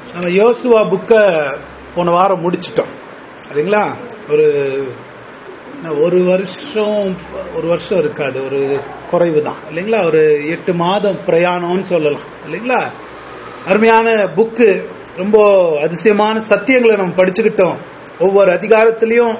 நம்ம யோசுவா புக்கை போன வாரம் முடிச்சிட்டோம் இல்லைங்களா ஒரு என்ன, ஒரு வருஷம் ஒரு வருஷம் இருக்காது ஒரு குறைவு தான் இல்லைங்களா ஒரு எட்டு மாதம் பிரயாணம்னு சொல்லலாம் இல்லைங்களா அருமையான புக்கு ரொம்ப அதிசயமான சத்தியங்களை நம்ம படிச்சுக்கிட்டோம் ஒவ்வொரு அதிகாரத்திலையும்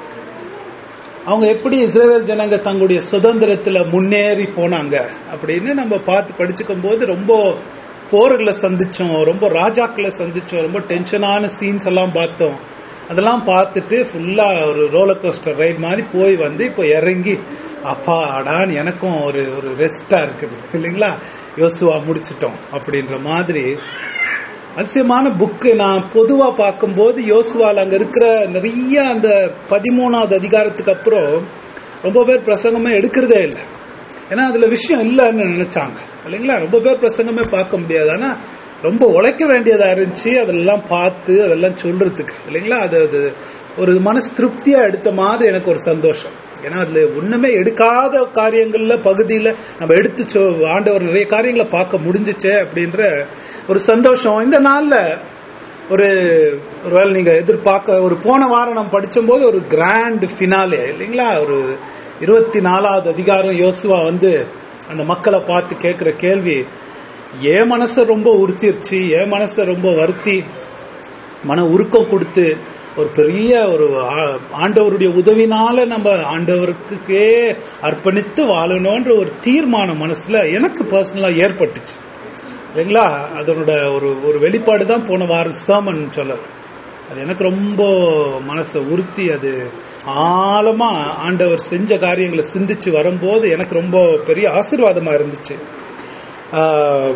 அவங்க எப்படி இஸ்ரேல் ஜனங்க தங்களுடைய சுதந்திரத்துல முன்னேறி போனாங்க அப்படின்னு நம்ம பார்த்து படிச்சுக்கும் போது ரொம்ப போர்களை சந்திச்சோம் ரொம்ப ராஜாக்களை சந்திச்சோம் ரொம்ப டென்ஷனான சீன்ஸ் எல்லாம் பார்த்தோம் அதெல்லாம் பார்த்துட்டு ஃபுல்லா ஒரு ரோலர் கோஸ்டர் ரைட் மாதிரி போய் வந்து இப்போ இறங்கி அப்பா அடான்னு எனக்கும் ஒரு ஒரு ரெஸ்டா இருக்குது இல்லைங்களா யோசுவா முடிச்சிட்டோம் அப்படின்ற மாதிரி அதிசயமான புக்கு நான் பொதுவா பார்க்கும்போது யோசுவால அங்க இருக்கிற நிறைய அந்த பதிமூணாவது அதிகாரத்துக்கு அப்புறம் ரொம்ப பேர் பிரசங்கமே எடுக்கிறதே இல்லை ஏன்னா அதுல விஷயம் இல்லைன்னு நினைச்சாங்க இல்லைங்களா ரொம்ப பேர் பிரசங்கமே பார்க்க முடியாது ஆனா ரொம்ப உழைக்க வேண்டியதா இருந்துச்சு அதெல்லாம் பார்த்து அதெல்லாம் சொல்றதுக்கு இல்லைங்களா அது அது ஒரு மனசு திருப்தியா எடுத்த மாதிரி எனக்கு ஒரு சந்தோஷம் ஏன்னா அதுல ஒண்ணுமே எடுக்காத காரியங்கள்ல பகுதியில நம்ம எடுத்து சொ- ஆண்டவர் நிறைய காரியங்களை பார்க்க முடிஞ்சுச்சே அப்படின்ற ஒரு சந்தோஷம் இந்த நாள்ல ஒரு ஒருவேளை நீங்க எதிர்பார்க்க ஒரு போன வாரம் நம்ம படிச்சும்போது ஒரு கிராண்ட் ஃபினாலே இல்லைங்களா ஒரு இருபத்தி நாலாவது அதிகாரம் யோசுவா வந்து அந்த மக்களை பார்த்து கேட்கிற கேள்வி என் மனசை ரொம்ப உறுத்திருச்சு என் மனசை ரொம்ப வருத்தி மன உருக்கம் கொடுத்து ஒரு பெரிய ஒரு ஆ- ஆண்டவருடைய உதவினால நம்ம ஆண்டவருக்கே அர்ப்பணித்து வாழணும்ன்ற ஒரு தீர்மானம் மனசுல எனக்கு பர்சனலா ஏற்பட்டுச்சு இல்லைங்களா அதனோட ஒரு ஒரு வெளிப்பாடு தான் போன வாரம் சர்மன் சொல்லலாம் அது எனக்கு ரொம்ப மனசை உறுத்தி அது ஆழமா ஆண்டவர் செஞ்ச காரியங்களை சிந்திச்சு வரும்போது எனக்கு ரொம்ப பெரிய ஆசீர்வாதமா இருந்துச்சு ஆஹ்,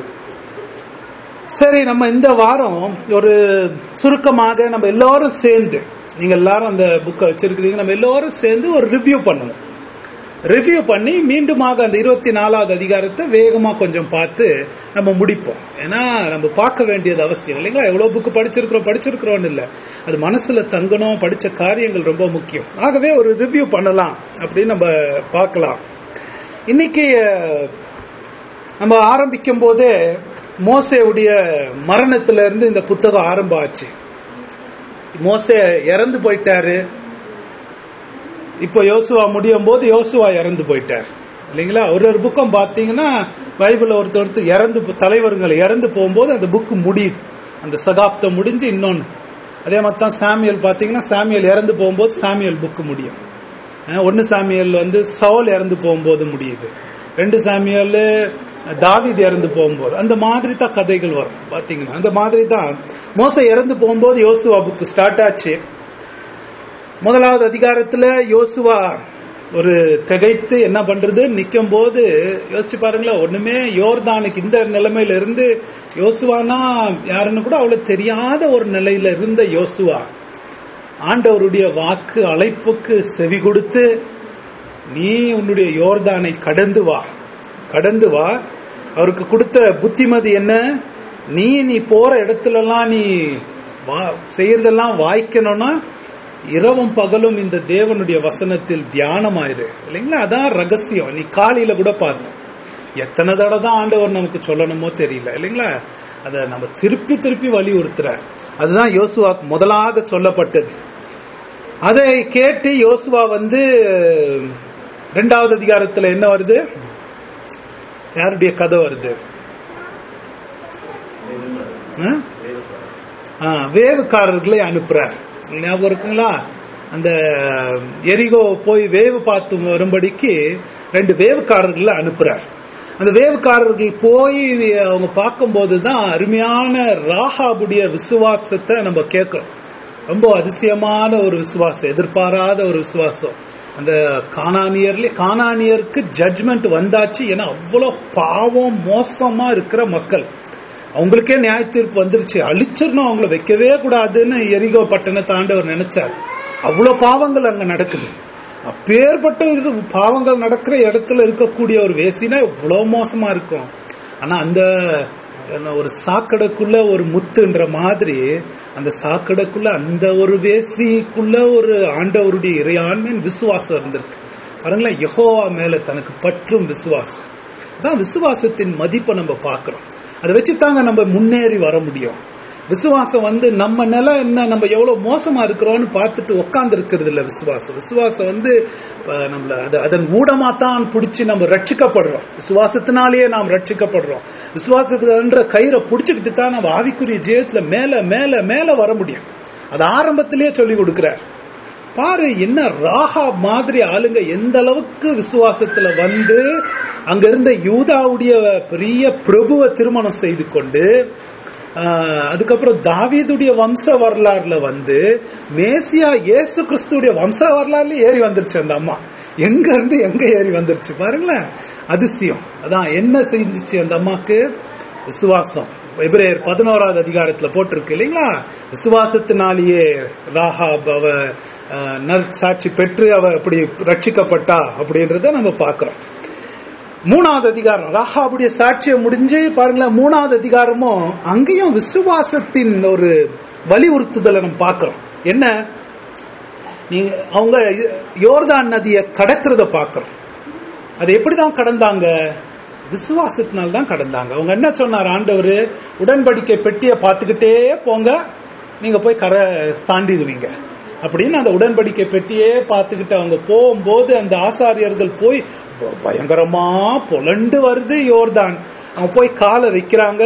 சரி நம்ம இந்த வாரம் ஒரு சுருக்கமாக நம்ம எல்லாரும் சேர்ந்து நீங்க எல்லாரும் அந்த புக்கை வச்சிருக்கிறீங்க நம்ம எல்லாரும் சேர்ந்து ஒரு ரிவ்யூ பண்ணுவோம் ரிவ்யூ பண்ணி மீண்டுமாக அந்த இருபத்தி நாலாவது அதிகாரத்தை வேகமா கொஞ்சம் பார்த்து நம்ம முடிப்போம் ஏன்னா நம்ம பார்க்க வேண்டியது அவசியம் இல்லைங்களா எவ்வளவு புக்கு படிச்சிருக்கிறோம் படிச்சிருக்கிறோம்னு இல்ல அது மனசுல தங்கணும் படிச்ச காரியங்கள் ரொம்ப முக்கியம் ஆகவே ஒரு ரிவ்யூ பண்ணலாம் அப்படின்னு நம்ம பார்க்கலாம் இன்னைக்கு அஹ், நம்ம ஆரம்பிக்கும் போதே மோசேவுடைய மரணத்துல இருந்து இந்த புத்தகம் ஆரம்பம் ஆச்சு மோசே இறந்து போயிட்டாரு இப்போ யோசுவா முடியும் போது யோசுவா இறந்து போயிட்டார் இல்லைங்களா ஒரு ஒரு புக்கம் பார்த்தீங்கன்னா பைபிள் ஒருத்தர் ஒருத்தர் இறந்து போ- தலைவர்கள் இறந்து போகும்போது அந்த புக்கு முடியுது அந்த சகாப்தம் முடிஞ்சு இன்னொன்னு அதே மாதிரி தான் சாமியல் பார்த்தீங்கன்னா சாமியல் இறந்து போகும்போது சாமியல் புக்கு முடியும் அஹ் ஒன்னு சாமியல் வந்து சவுல் இறந்து போகும்போது முடியுது ரெண்டு சாமியல் தாவீது இறந்து போகும்போது அந்த மாதிரி தான் கதைகள் வரும் பாத்தீங்கன்னா அந்த மாதிரி தான் மோச இறந்து போகும்போது யோசுவா புக்கு ஸ்டார்ட் ஆச்சு முதலாவது அதிகாரத்துல யோசுவா ஒரு திகைத்து என்ன பண்றது நிக்கும் போது யோசிச்சு பாருங்களேன் ஒண்ணுமே யோர்தானுக்கு இந்த நிலைமையில இருந்து யோசுவானா யாருன்னு கூட அவ்வளவு தெரியாத ஒரு நிலையில இருந்த யோசுவா ஆண்டவருடைய வாக்கு அழைப்புக்கு செவி கொடுத்து நீ உன்னுடைய யோர்தானை கடந்து வா கடந்து வா அவருக்கு கொடுத்த புத்திமதி என்ன நீ நீ போற இடத்துல எல்லாம் நீ வா- செய்யறதெல்லாம் வாய்க்கணும்னா இரவும் பகலும் இந்த தேவனுடைய வசனத்தில் தியானமாயிரு இல்லைங்களா அதான் ரகசியம் நீ காலையில கூட பார்த்தோம் எத்தனை தடவை தான் ஆண்டவர் நமக்கு சொல்லணுமோ தெரியல இல்லைங்களா அதை நம்ம திருப்பி திருப்பி வலியுறுத்துறார் அதுதான் யோசுவாக்கு முதலாக சொல்லப்பட்டது அதை கேட்டு யோசுவா வந்து ரெண்டாவது அதிகாரத்துல என்ன வருது யாருடைய கதை வருது ஆ? ஆ, வேவுக்காரர்களை அனுப்புறார் ஞாபகம் இருக்குங்களா அந்த எரிகோ போய் வேவு பார்த்து வரும்படிக்கு ரெண்டு வேவுக்காரர்களை அனுப்புறார் அந்த வேவுக்காரர்கள் போய் அவங்க பார்க்கும்போது தான் அருமையான ராகாபுடைய விசுவாசத்தை நம்ம கேட்கிறோம் ரொம்ப அதிசயமான ஒரு விசுவாசம் எதிர்பாராத ஒரு விசுவாசம் அந்த கானானியர்ல கானானியருக்கு ஜட்ஜ்மெண்ட் வந்தாச்சு ஏன்னா அவ்வளவு பாவம் மோசமா இருக்கிற மக்கள் அவங்களுக்கே நியாய தீர்ப்பு வந்துருச்சு அழிச்சிடணும் அவங்கள வைக்கவே கூடாதுன்னு எரிகோ பட்டணத்தை ஆண்டவர் நினைச்சார் அவ்வளவு பாவங்கள் அங்க நடக்குது அப்பேற்பட்ட இது பாவங்கள் நடக்கிற இடத்துல இருக்கக்கூடிய ஒரு வேசினா எவ்வளவு மோசமா இருக்கும் ஆனா அந்த என்ன ஒரு சாக்கடைக்குள்ள ஒரு முத்துன்ற மாதிரி அந்த சாக்கடைக்குள்ள அந்த ஒரு வேசிக்குள்ள ஒரு ஆண்டவருடைய இறையாண்மையின் விசுவாசம் இருந்திருக்கு பாருங்களேன் யெகோவா மேல தனக்கு பற்றும் விசுவாசம் அதான் விசுவாசத்தின் மதிப்பை நம்ம பார்க்கிறோம் அதை வச்சு தாங்க நம்ம முன்னேறி வர முடியும் விசுவாசம் வந்து நம்ம நிலம் என்ன நம்ம எவ்வளவு மோசமா இருக்கிறோம்னு பார்த்துட்டு உட்கார்ந்து இருக்கிறது இல்ல விசுவாசம் விசுவாசம் வந்து அஹ், நம்மள அது அதன் மூடமா தான் பிடிச்சி நம்ம ரட்சிக்கப்படுறோம் விசுவாசத்தினாலேயே நாம் ரட்சிக்கப்படுறோம் விசுவாசத்துன்ற கயிறை பிடிச்சுக்கிட்டு தான் நம்ம ஆவிக்குரிய ஜீவத்துல மேல மேல மேல வர முடியும் அது ஆரம்பத்திலேயே சொல்லி கொடுக்கிறார் பாரு என்ன ராகா மாதிரி ஆளுங்க எந்த அளவுக்கு விசுவாசத்துல வந்து அங்க இருந்த யூதாவுடைய பெரிய பிரபுவை திருமணம் செய்து கொண்டு ஆஹ், அதுக்கப்புறம் தாவீதுடைய வம்ச வரலாறுல வந்து மேசியா இயேசு கிறிஸ்துடைய வம்ச வரலாறுல ஏறி வந்துருச்சு அந்த அம்மா எங்க இருந்து எங்க ஏறி வந்துருச்சு பாருங்களேன் அதிசயம் அதான் என்ன செஞ்சுச்சு அந்த அம்மாக்கு விசுவாசம் எபிரேயர் பதினோராவது அதிகாரத்துல போட்டிருக்கு இல்லைங்களா விசுவாசத்தினாலேயே ராகாப் அவ அஹ், நற்சாட்சி பெற்று அவ அப்படி ரட்சிக்கப்பட்டா அப்படின்றத நம்ம பார்க்கிறோம் மூணாவது அதிகாரம் ராகாபுடைய சாட்சியை முடிஞ்சு பாருங்களேன் மூணாவது அதிகாரமும் அங்கேயும் விசுவாசத்தின் ஒரு வலியுறுத்துதலை நம்ம பார்க்கிறோம் என்ன நீங்க அவங்க யோர்தான் நதியை கடக்கிறத பார்க்கிறோம் அது எப்படிதான் கடந்தாங்க விசுவாசத்தினால தான் கடந்தாங்க அவங்க என்ன சொன்னார் ஆண்டவர் உடன்படிக்கை பெட்டியை பார்த்துக்கிட்டே போங்க நீங்க போய் கரை தாண்டிடுவீங்க அப்படின்னு அந்த உடன்படிக்கை பெட்டியே பார்த்துக்கிட்டு அவங்க போகும்போது அந்த ஆசாரியர்கள் போய் ப- பயங்கரமா புலண்டு வருது யோர்தான் அவங்க போய் காலை வைக்கிறாங்க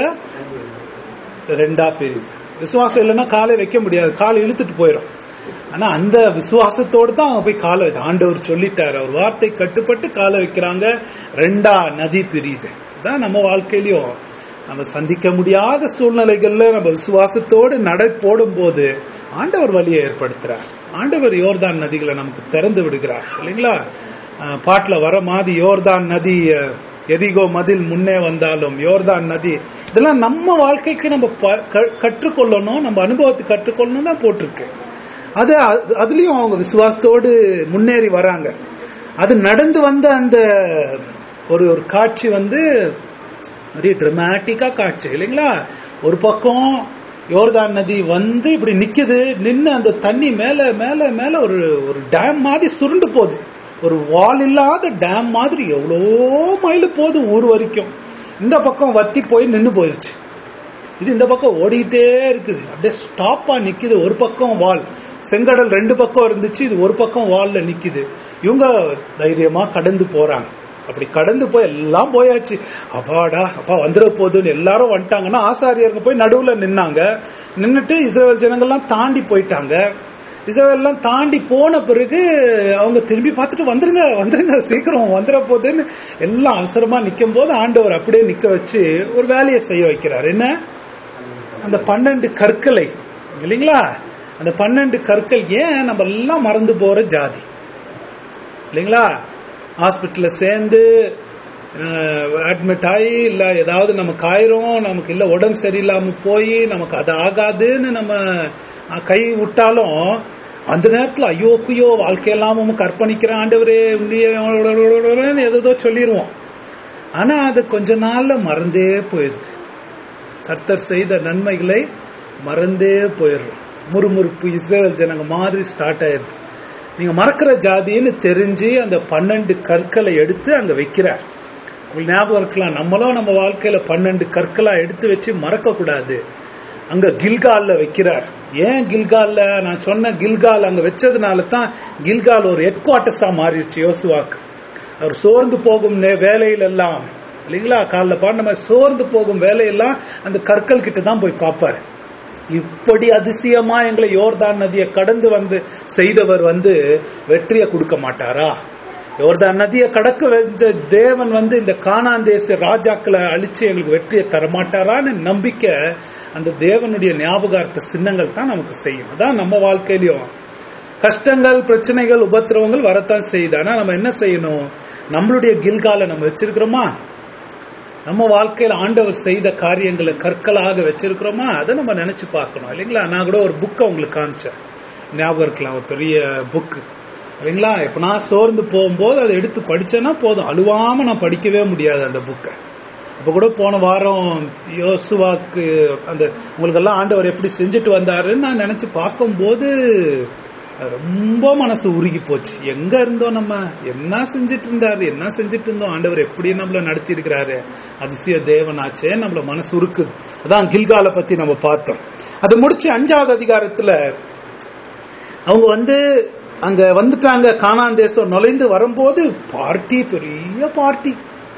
ரெண்டா பிரியுது விசுவாசம் இல்லைன்னா காலை வைக்க முடியாது காலை இழுத்துட்டு போயிடும் ஆனா அந்த விசுவாசத்தோடு தான் அவங்க போய் காலை வச்சு ஆண்டவர் சொல்லிட்டாரு அவர் வார்த்தை கட்டுப்பட்டு காலை வைக்கிறாங்க ரெண்டா நதி பிரியுது தான் நம்ம வாழ்க்கையிலயும் நம்ம சந்திக்க முடியாத சூழ்நிலைகள்ல நம்ம விசுவாசத்தோடு நடை போடும் போது ஆண்டவர் வழியை ஏற்படுத்துறார் ஆண்டவர் யோர்தான் நதிகளை நமக்கு திறந்து விடுகிறார் இல்லைங்களா அஹ் பாட்டுல வர மாதிரி யோர்தான் நதி அஹ், எரிகோ மதில் முன்னே வந்தாலும் யோர்தான் நதி இதெல்லாம் நம்ம வாழ்க்கைக்கு நம்ம ப- க- கற்றுக்கொள்ளணும் நம்ம அனுபவத்துக்கு கற்றுக்கொள்ளணும் தான் போட்டிருக்கு அது அது- அதுலயும் அவங்க விசுவாசத்தோடு முன்னேறி வராங்க அது நடந்து வந்த அந்த ஒரு ஒரு காட்சி வந்து நிறைய டிராமட்டிக்கா காட்சி இல்லைங்களா ஒரு பக்கம் யோர்தான் நதி வந்து இப்படி நிக்குது நின்னு அந்த தண்ணி மேல மேல மேல ஒரு ஒரு டேம் மாதிரி சுருண்டு போகுது ஒரு வால் இல்லாத டேம் மாதிரி எவ்வளோ மைல் போகுது ஊர் வரைக்கும் இந்த பக்கம் வத்தி போய் நின்னு போயிருச்சு இது இந்த பக்கம் ஓடிக்கிட்டே இருக்குது அப்படியே ஸ்டாப்பா நிக்குது ஒரு பக்கம் வால் செங்கடல் ரெண்டு பக்கம் இருந்துச்சு இது ஒரு பக்கம் வால்ல நிக்குது இவங்க தைரியமா கடந்து போறாங்க அப்படி கடந்து போய் எல்லாம் போயாச்சு அப்பாடா அப்பா வந்துட போகுதுன்னு எல்லாரும் வந்துட்டாங்கன்னா ஆசாரியர்கள் போய் நடுவுல நின்னாங்க நின்னுட்டு இஸ்ரேல் ஜனங்கள்லாம் தாண்டி போயிட்டாங்க இஸ்ரேல்லாம் தாண்டி போன பிறகு அவங்க திரும்பி பார்த்துட்டு வந்துருங்க வந்துருங்க சீக்கிரம் வந்துட போகுதுன்னு எல்லாம் அவசரமா நிக்கும் போது ஆண்டவர் அப்படியே நிக்க வச்சு ஒரு வேலையை செய்ய வைக்கிறார் என்ன அந்த பன்னெண்டு கற்களை இல்லைங்களா அந்த பன்னெண்டு கற்கள் ஏன் நம்ம எல்லாம் மறந்து போற ஜாதி இல்லைங்களா ஹாஸ்பிட்டல்ல சேர்ந்து அட்மிட் ஆகி இல்ல ஏதாவது நமக்கு ஆயிரும் நமக்கு இல்ல உடம்பு சரியில்லாம போய் நமக்கு அது ஆகாதுன்னு நம்ம அஹ், கை விட்டாலும் அந்த நேரத்துல ஐயோ குயோ வாழ்க்கையெல்லாம் உமக்கு அர்ப்பணிக்கிறேன் ஆண்டவரே உன்னைய ஏதோ சொல்லிடுவோம் ஆனா அது கொஞ்ச நாள்ல மறந்தே போயிடுது கர்த்தர் செய்த நன்மைகளை மறந்தே போயிடுறோம் முறுமுறுப்பு இஸ்ரேல் ஜனங்க மாதிரி ஸ்டார்ட் ஆயிருது நீங்க மறக்கிற ஜாதின்னு தெரிஞ்சு அந்த பன்னெண்டு கற்களை எடுத்து அங்க வைக்கிறார் உங்களுக்கு ஞாபகம் இருக்கலாம் நம்மளும் நம்ம வாழ்க்கையில பன்னெண்டு கற்களா எடுத்து வச்சு மறக்க கூடாது அங்க கில்கால்ல வைக்கிறார் ஏன் கில்கால்ல நான் சொன்ன கில்கால் அங்க வச்சதுனால தான் கில்கால் ஒரு ஹெட் குவார்டர்ஸா மாறிடுச்சு யோசுவாக்கு அவர் சோர்ந்து போகும் நே- வேலையில எல்லாம் இல்லைங்களா காலைல பாடின மாதிரி சோர்ந்து போகும் வேலையெல்லாம் அந்த கற்கள் கிட்ட தான் போய் பார்ப்பாரு இப்படி அதிசயமா எங்களை யோர்தான் நதியை கடந்து வந்து செய்தவர் வந்து வெற்றியை கொடுக்க மாட்டாரா யோர்தான் நதியை கடக்க வந்த தேவன் வந்து இந்த கானான் தேச ராஜாக்களை அழிச்சு எங்களுக்கு வெற்றியை தரமாட்டாரான்னு நம்பிக்கை அந்த தேவனுடைய ஞாபகார்த்த சின்னங்கள் தான் நமக்கு செய்யும் அதான் நம்ம வாழ்க்கையிலயும் கஷ்டங்கள் பிரச்சனைகள் உபத்திரவங்கள் வரத்தான் செய்யுது ஆனா நம்ம என்ன செய்யணும் நம்மளுடைய கில்கால நம்ம வச்சிருக்கிறோமா நம்ம வாழ்க்கையில ஆண்டவர் செய்த காரியங்களை கற்களாக வச்சிருக்கிறோமா அதை நம்ம நினைச்சு பார்க்கணும் இல்லைங்களா நான் கூட ஒரு புக்கை உங்களுக்கு காமிச்சேன் ஞாபகம் இருக்கலாம் ஒரு பெரிய புக்கு இல்லைங்களா இப்ப நான் சோர்ந்து போகும்போது அதை எடுத்து படிச்சேன்னா போதும் அழுவாம நான் படிக்கவே முடியாது அந்த புக்கை இப்ப கூட போன வாரம் யோசுவாக்கு அந்த உங்களுக்கெல்லாம் ஆண்டவர் எப்படி செஞ்சுட்டு வந்தாருன்னு நான் நினைச்சு பார்க்கும்போது ரொம்ப மனசு உருகி போச்சு எங்க இருந்தோம் நம்ம என்ன செஞ்சுட்டு இருந்தாரு என்ன செஞ்சுட்டு இருந்தோம் ஆண்டவர் எப்படி நம்மள நடத்தி இருக்கிறாரு அதிசய தேவனாச்சே நம்மள மனசு உருக்குது அதான் கில்கால பத்தி நம்ம பார்த்தோம் அது முடிச்சு அஞ்சாவது அதிகாரத்துல அவங்க வந்து அங்க வந்துட்டாங்க கானான் தேசம் நுழைந்து வரும்போது பார்ட்டி பெரிய பார்ட்டி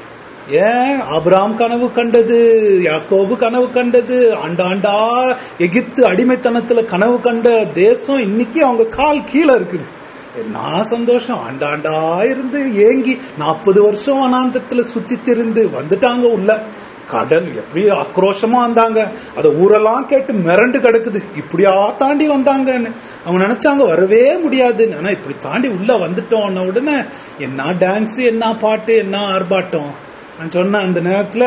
ஏன் ஆபிராம் கனவு கண்டது யாக்கோபு கனவு கண்டது ஆண்டாண்டா எகிப்து அடிமைத்தனத்துல கனவு கண்ட தேசம் இன்னைக்கு அவங்க கால் கீழே இருக்குது என்ன சந்தோஷம் ஆண்டாண்டா இருந்து ஏங்கி நாற்பது வருஷம் வனாந்தத்துல சுத்தி திரிந்து வந்துட்டாங்க உள்ள கடல் எப்படி ஆக்ரோஷமா வந்தாங்க அத ஊரெல்லாம் கேட்டு மிரண்டு கிடக்குது இப்படியா தாண்டி வந்தாங்கன்னு அவங்க நினைச்சாங்க வரவே முடியாதுன்னு ஆனா இப்படி தாண்டி உள்ள வந்துட்டோம்ன உடனே என்ன டான்ஸ் என்ன பாட்டு என்ன ஆர்ப்பாட்டம் நான் சொன்ன அந்த நேரத்துல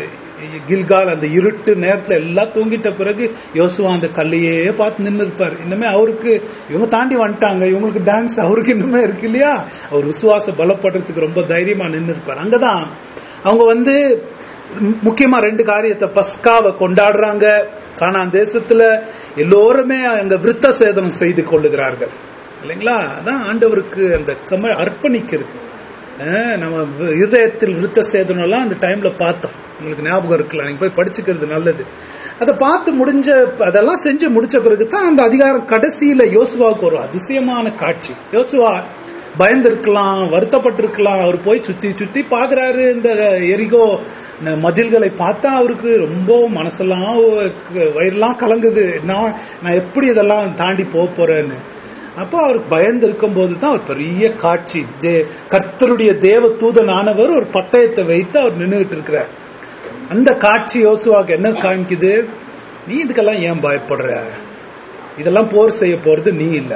கில்கால் அந்த இருட்டு நேரத்துல எல்லாம் தூங்கிட்ட பிறகு யோசுவா அந்த கல்லையே பார்த்து நின்று இருப்பார் இன்னுமே அவருக்கு இவங்க தாண்டி வந்துட்டாங்க இவங்களுக்கு டான்ஸ் அவருக்கு இன்னுமே இருக்கு இல்லையா அவர் விசுவாச பலப்படுறதுக்கு ரொம்ப தைரியமா நின்று இருப்பார் அங்கதான் அவங்க வந்து முக்கியமா ரெண்டு காரியத்தை பஸ்காவை கொண்டாடுறாங்க கானான் தேசத்துல எல்லோருமே அங்க விருத்த சேதனம் செய்து கொள்ளுகிறார்கள் இல்லைங்களா அதான் ஆண்டவருக்கு அந்த கம அர்ப்பணிக்கிறது அஹ் நம்ம வி- இதயத்தில் விருத்த சேதனம் எல்லாம் அந்த டைம்ல பார்த்தோம் உங்களுக்கு ஞாபகம் இருக்கலாம் நீங்க போய் படிச்சுக்கிறது நல்லது அதை பார்த்து முடிஞ்ச அதெல்லாம் செஞ்சு முடிச்ச பிறகு தான் அந்த அதிகாரம் கடைசியில யோசுவாவுக்கு ஒரு அதிசயமான காட்சி யோசுவா பயந்திருக்கலாம் வருத்தப்பட்டிருக்கலாம் அவர் போய் சுத்தி சுத்தி பாக்குறாரு இந்த எரிகோ ந- மதில்களை பார்த்தா அவருக்கு ரொம்ப மனசெல்லாம் ஒ- வயிறெல்லாம் கலங்குது நான் நான் எப்படி இதெல்லாம் தாண்டி போக போறேன்னு அப்போ அவருக்கு பயந்து இருக்கும் போது தான் ஒரு பெரிய காட்சி தே கர்த்தருடைய தேவ தூதனானவர் ஒரு பட்டயத்தை வைத்து அவர் நின்றுகிட்டு இருக்கிறார் அந்த காட்சி யோசுவாக்கு என்ன காமிக்குது நீ இதுக்கெல்லாம் ஏன் பயப்படுற இதெல்லாம் போர் செய்ய போறது நீ இல்ல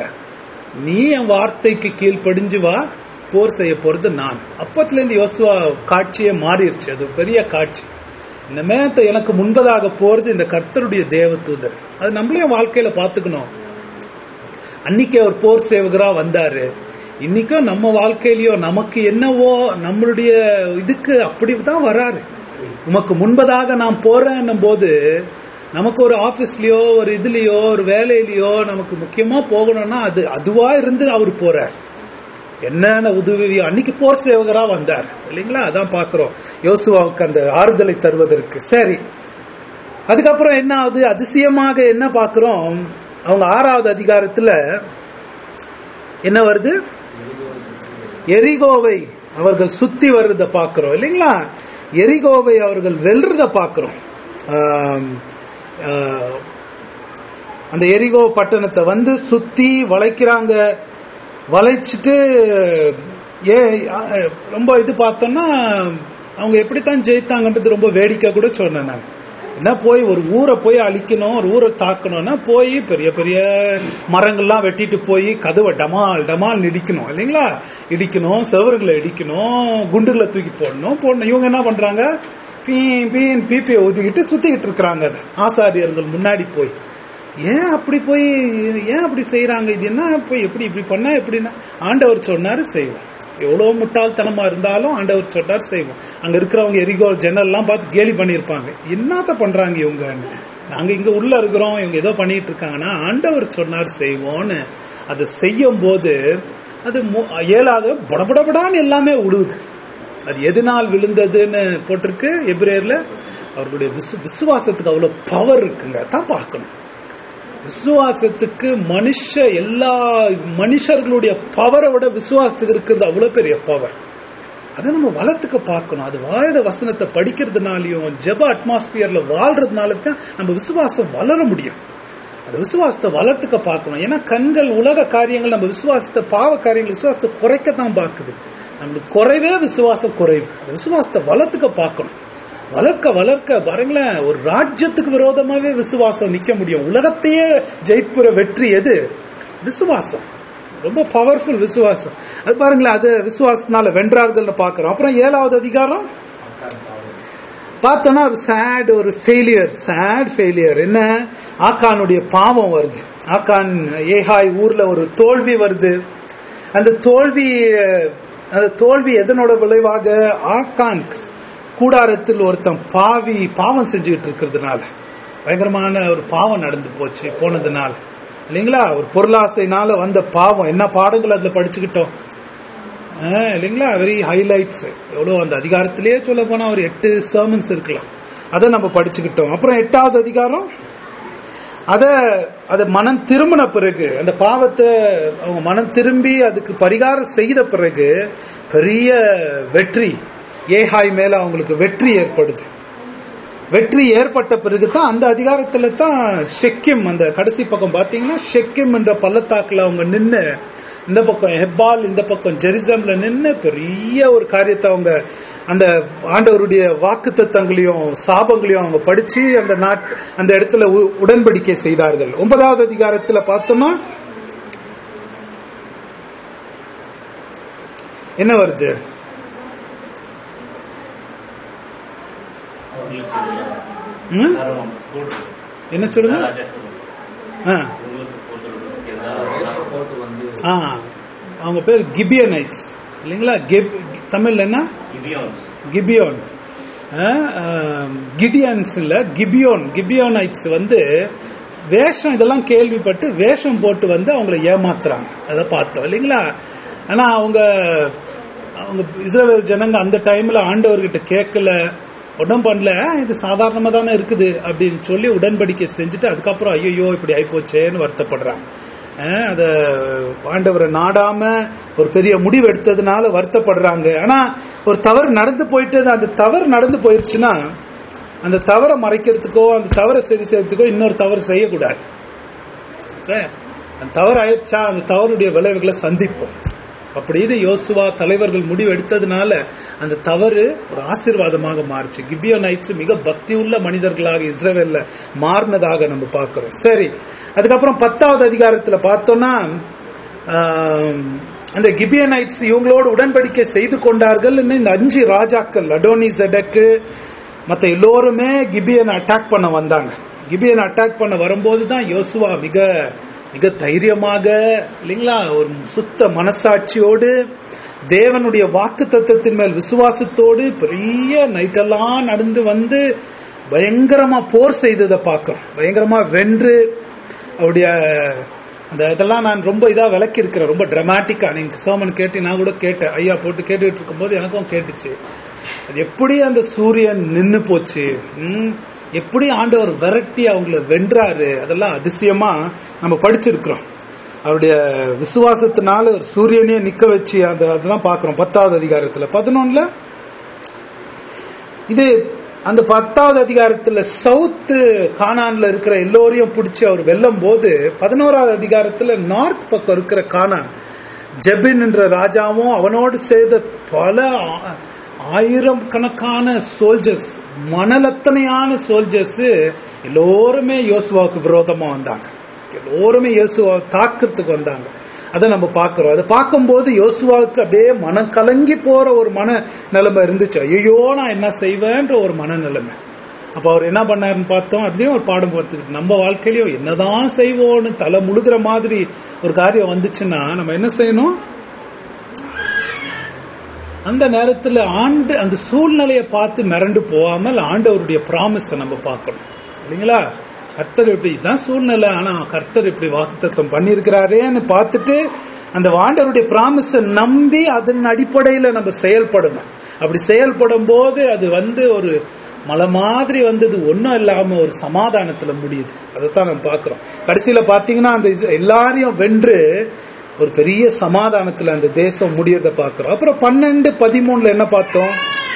நீ என் வார்த்தைக்கு கீழ்ப்படிஞ்சு வா போர் செய்ய போறது நான் அப்பத்துல இருந்து யோசுவா காட்சியே மாறிடுச்சு அது ஒரு பெரிய காட்சி இனிமே த- எனக்கு முன்பதாக போறது இந்த கர்த்தருடைய தேவ தூதர் அது நம்மளையும் வாழ்க்கையில பாத்துக்கணும் அன்னைக்கு அவர் போர் சேவகரா வந்தாரு இன்னைக்கும் நம்ம வாழ்க்கையிலயோ நமக்கு என்னவோ நம்மளுடைய இதுக்கு அப்படிதான் வராரு உமக்கு முன்பதாக நான் போறேன்னும் போது நமக்கு ஒரு ஆபீஸ்லயோ ஒரு இதுலயோ ஒரு வேலையிலயோ நமக்கு முக்கியமா போகணும்னா அது அதுவா இருந்து அவர் போறார் என்னென்ன உதவி அன்னைக்கு போர் சேவகரா வந்தார் இல்லைங்களா அதான் பாக்குறோம் யோசுவாவுக்கு அந்த ஆறுதலை தருவதற்கு சரி அதுக்கப்புறம் என்ன ஆகுது அதிசயமாக என்ன பார்க்கிறோம் அவங்க ஆறாவது அதிகாரத்துல என்ன வருது எரிகோவை அவர்கள் சுத்தி வர்றத பார்க்கிறோம் இல்லைங்களா எரிகோவை அவர்கள் வெல்றத பார்க்கிறோம் ஆம், ஆ, அந்த எரிகோ பட்டணத்தை வந்து சுத்தி வளைக்கிறாங்க வளைச்சிட்டு ஏ ஆ, ரொம்ப இது பார்த்தோம்னா அவங்க எப்படித்தான் ஜெயித்தாங்கன்றது ரொம்ப வேடிக்கை கூட சொன்னேன் நான் என்ன போய் ஒரு ஊரை போய் அழிக்கணும் ஒரு ஊரை தாக்கணும்னா போய் பெரிய பெரிய மரங்கள்லாம் வெட்டிட்டு போய் கதவை டமால் டமால் இடிக்கணும் இல்லைங்களா இடிக்கணும் செவறுகளை இடிக்கணும் குண்டுகளை தூக்கி போடணும் போடணும் இவங்க என்ன பண்றாங்க பீன் பீன் பீப்பியை ஒதுக்கிட்டு சுத்திக்கிட்டு இருக்கிறாங்க அதை ஆசாரியர்கள் முன்னாடி போய் ஏன் அப்படி போய் ஏன் அப்படி செய்யறாங்க இது என்ன போய் எப்படி இப்படி பண்ணா எப்படின்னா ஆண்டவர் சொன்னாரு செய்வோம் எவ்வளவு முட்டாள்தனமா இருந்தாலும் ஆண்டவர் சொன்னார் செய்வோம் அங்க இருக்கிறவங்க எரிகோ ஜன்னல் எல்லாம் பார்த்து கேலி பண்ணியிருப்பாங்க என்னத்த பண்றாங்க இவங்க நாங்க இங்க உள்ள இருக்கிறோம் இவங்க ஏதோ பண்ணிட்டு இருக்காங்கன்னா ஆண்டவர் சொன்னார் செய்வோம்னு அதை செய்யும் போது அது மு- ஏழாவது படபடபடான்னு எல்லாமே உழுவுது அது எதனால் விழுந்ததுன்னு போட்டிருக்கு எபிரேயர்ல அவர்களுடைய விசு விசுவாசத்துக்கு அவ்வளவு பவர் இருக்குங்க தான் பார்க்கணும் விசுவாசத்துக்கு மனுஷ எல்லா மனுஷர்களுடைய பவரை விட விசுவாசத்துக்கு இருக்கிறது அவ்வளவு பெரிய பவர் அதை நம்ம வளர்த்துக்க பார்க்கணும் அது வாழ வசனத்தை படிக்கிறதுனாலையும் ஜெப அட்மாஸ்பியர்ல வாழ்றதுனால தான் நம்ம விசுவாசம் வளர முடியும் அந்த விசுவாசத்தை வளர்த்துக்க பார்க்கணும் ஏன்னா கண்கள் உலக காரியங்கள் நம்ம விசுவாசத்தை பாவ காரியங்கள் விசுவாசத்தை குறைக்கத்தான் பார்க்குது நம்மளுக்கு குறைவே விசுவாசம் குறைவு அந்த விசுவாசத்தை வளர்த்துக்க பார்க்கணும் வளர்க்க வளர்க்க பாருங்களேன் ஒரு ராஜ்யத்துக்கு விரோதமாவே விசுவாசம் நிக்க முடியும் உலகத்தையே ஜெயிப்புற வெற்றி எது விசுவாசம் ரொம்ப பவர்ஃபுல் விசுவாசம் அது பாருங்களேன் அது விசுவாசத்தினால வென்றார்கள்னு பார்க்கிறோம் அப்புறம் ஏழாவது அதிகாரம் பார்த்தோன்னா ஒரு சேட் ஒரு ஃபெயிலியர் சேட் ஃபெயிலியர் என்ன ஆக்கானுடைய பாவம் வருது ஆக்கான் ஏகாய் ஊர்ல ஒரு தோல்வி வருது அந்த தோல்வி அஹ், அந்த தோல்வி எதனோட விளைவாக ஆக்கான் கூடாரத்தில் ஒருத்தன் பாவி பாவம் செஞ்சுக்கிட்டு இருக்கிறதுனால பயங்கரமான ஒரு பாவம் நடந்து போச்சு போனதுனால இல்லைங்களா ஒரு பொருளாசைனால வந்த பாவம் என்ன பாடங்கள் அதுல படிச்சுக்கிட்டோம் ஆஹ், இல்லைங்களா வெரி ஹைலைட்ஸ் எவ்வளவு அந்த அதிகாரத்திலேயே சொல்ல போனா ஒரு எட்டு சர்மன்ஸ் இருக்கலாம் அதை நம்ம படிச்சுக்கிட்டோம் அப்புறம் எட்டாவது அதிகாரம் அத அத மனம் திரும்பின பிறகு அந்த பாவத்தை அவங்க மனம் திரும்பி அதுக்கு பரிகாரம் செய்த பிறகு பெரிய வெற்றி ஏகாய் மேல அவங்களுக்கு வெற்றி ஏற்படுது வெற்றி ஏற்பட்ட பிறகு தான் அந்த அதிகாரத்துல தான் ஷெக்கிம் அந்த கடைசி பக்கம் பாத்தீங்கன்னா ஷெக்கிம் என்ற பள்ளத்தாக்குல அவங்க நின்னு இந்த பக்கம் ஹெப்பால் இந்த பக்கம் ஜெருசம்ல நின்னு பெரிய ஒரு காரியத்தை அவங்க அந்த ஆண்டவருடைய வாக்கு தத்தங்களையும் சாபங்களையும் அவங்க படிச்சு அந்த நாட் அந்த இடத்துல உ- உடன்படிக்கை செய்தார்கள் ஒன்பதாவது அதிகாரத்துல பார்த்தோம்னா என்ன வருது ம்? சர்வம் கூடு என்ன சொல்லுங்க ராஜாக்கள் ஆ உங்களுக்கு போட்டு போட்டு வந்து ஆ அவங்க பேர் கிபியனைட்ஸ் இல்லைங்களா கிப் தமிழ்ல என்ன கிபியோன்ஸ் கிபியோன் கிடியன்ஸ் இல்ல கிபியோன் கிபியோனைட்ஸ் வந்து வேஷம் இதெல்லாம் கேள்விப்பட்டு வேஷம் போட்டு வந்து அவங்கள ஏமாத்துறாங்க அதை பார்த்தோம் இல்லைங்களா ஆனா அவங்க அவங்க இஸ்ரவேல் ஜனங்க அந்த டைம்ல ஆண்டவர்கிட்ட கேட்கல ஒன்றும் பண்ணல இது சாதாரணமா தானே இருக்குது அப்படின்னு சொல்லி உடன்படிக்கை செஞ்சுட்டு அதுக்கப்புறம் ஐயோ இப்படி ஆயிப்போச்சேன்னு வருத்தப்படுறாங்க அஹ் அத ஆண்டவரை நாடாம ஒரு பெரிய முடிவு எடுத்ததுனால வருத்தப்படுறாங்க ஆனா ஒரு தவறு நடந்து போயிட்டு அந்த தவறு நடந்து போயிருச்சுன்னா அந்த தவறை மறைக்கிறதுக்கோ அந்த தவறை சரி செய்யறதுக்கோ இன்னொரு தவறு செய்யக்கூடாது Okay? அந்த தவறு ஆயிடுச்சா அந்த தவறுடைய விளைவுகளை சந்திப்போம் அப்படின்னு யோசுவா தலைவர்கள் முடிவு எடுத்ததுனால அந்த தவறு ஒரு ஆசீர்வாதமாக மாறுச்சு கிபியோ நைட்ஸ் மிக பக்தி உள்ள மனிதர்களாக இஸ்ரேவேல்ல மாறினதாக நம்ம பார்க்கிறோம் சரி அதுக்கப்புறம் பத்தாவது அதிகாரத்துல பார்த்தோம்னா ஆம், அந்த கிபியனைட்ஸ் இவங்களோடு உடன்படிக்கை செய்து கொண்டார்கள் இந்த அஞ்சு ராஜாக்கள் அடோனி ஜெடக்கு மத்த எல்லோருமே கிபியனை அட்டாக் பண்ண வந்தாங்க கிபியனை அட்டாக் பண்ண வரும்போது தான் யோசுவா மிக மிக தைரியமாக இல்லைங்களா ஒரு சுத்த மனசாட்சியோடு தேவனுடைய வாக்கு தத்தத்தின் மேல் விசுவாசத்தோடு பெரிய நைட்டெல்லாம் நடந்து வந்து பயங்கரமா போர் செய்ததை பார்க்கிறோம் பயங்கரமா வென்று அவருடைய அந்த இதெல்லாம் நான் ரொம்ப இதா விளக்கி இருக்கிறேன் ரொம்ப டிராமாட்டிக்கா நீங்க சோமன் கேட்டு நான் கூட கேட்டேன் ஐயா போட்டு கேட்டுட்டு இருக்கும்போது எனக்கும் கேட்டுச்சு அது எப்படி அந்த சூரியன் நின்னு போச்சு ம், எப்படி ஆண்டவர் விரட்டி அவங்கள வென்றாரு அதெல்லாம் அதிசயமா நம்ம படிச்சிருக்கிறோம் அவருடைய விசுவாசத்தினால ஒரு சூரியனையே நிக்க வச்சு அந்த அதெல்லாம் பாக்குறோம் பத்தாவது அதிகாரத்துல பதினொன்னுல இது அந்த பத்தாவது அதிகாரத்துல சவுத் கானான்ல இருக்கிற எல்லோரையும் பிடிச்சி அவர் வெல்லும் போது பதினோராவது அதிகாரத்துல நார்த் பக்கம் இருக்கிற கானான் ஜெபின் என்ற ராஜாவும் அவனோடு செய்த பல ஆ- ஆயிரம் கணக்கான சோல்ஜர்ஸ் மனலத்தனையான சோல்ஜர்ஸ் எல்லோருமே யோசுவாவுக்கு விரோதமா வந்தாங்க எல்லோருமே யோசுவாவை தாக்குறதுக்கு வந்தாங்க அதை நம்ம பார்க்கிறோம் அதை பார்க்கும்போது யோசுவாவுக்கு அப்படியே மனம் கலங்கி போற ஒரு மன நிலைமை இருந்துச்சு ஐயோ நான் என்ன செய்வேன்ற ஒரு மன நிலைமை அப்ப அவர் என்ன பண்ணாருன்னு பார்த்தோம் அதுலயும் ஒரு பாடம் பார்த்துக்கிட்டு நம்ம வாழ்க்கையிலயும் என்னதான் செய்வோம்னு தலை முழுகிற மாதிரி ஒரு காரியம் வந்துச்சுன்னா நம்ம என்ன செய்யணும் அந்த நேரத்துல ஆண்டு அந்த சூழ்நிலையை பார்த்து மிரண்டு போகாமல் ஆண்டவருடைய ப்ராமிஸ நம்ம பார்க்கணும் இல்லைங்களா கர்த்தர் இப்படி இதான் சூழ்நிலை ஆனா கர்த்தர் இப்படி வாக்குத்தத்தம் பண்ணியிருக்கிறாரேன்னு பார்த்துட்டு அந்த ஆண்டவருடைய ப்ராமிஸ நம்பி அதன் அடிப்படையில நம்ம செயல்படணும் அப்படி செயல்படும் போது அது வந்து ஒரு மலை மாதிரி வந்தது ஒன்றும் இல்லாம ஒரு சமாதானத்துல முடியுது அதைத்தான் நம்ம பார்க்கிறோம் கடைசியில பாத்தீங்கன்னா அந்த இஸ்- எல்லாரையும் வென்று ஒரு பெரிய சமாதானத்துல அந்த தேசம் முடியறத பார்க்கிறோம் அப்புறம் பன்னெண்டு பதிமூணுல என்ன பார்த்தோம்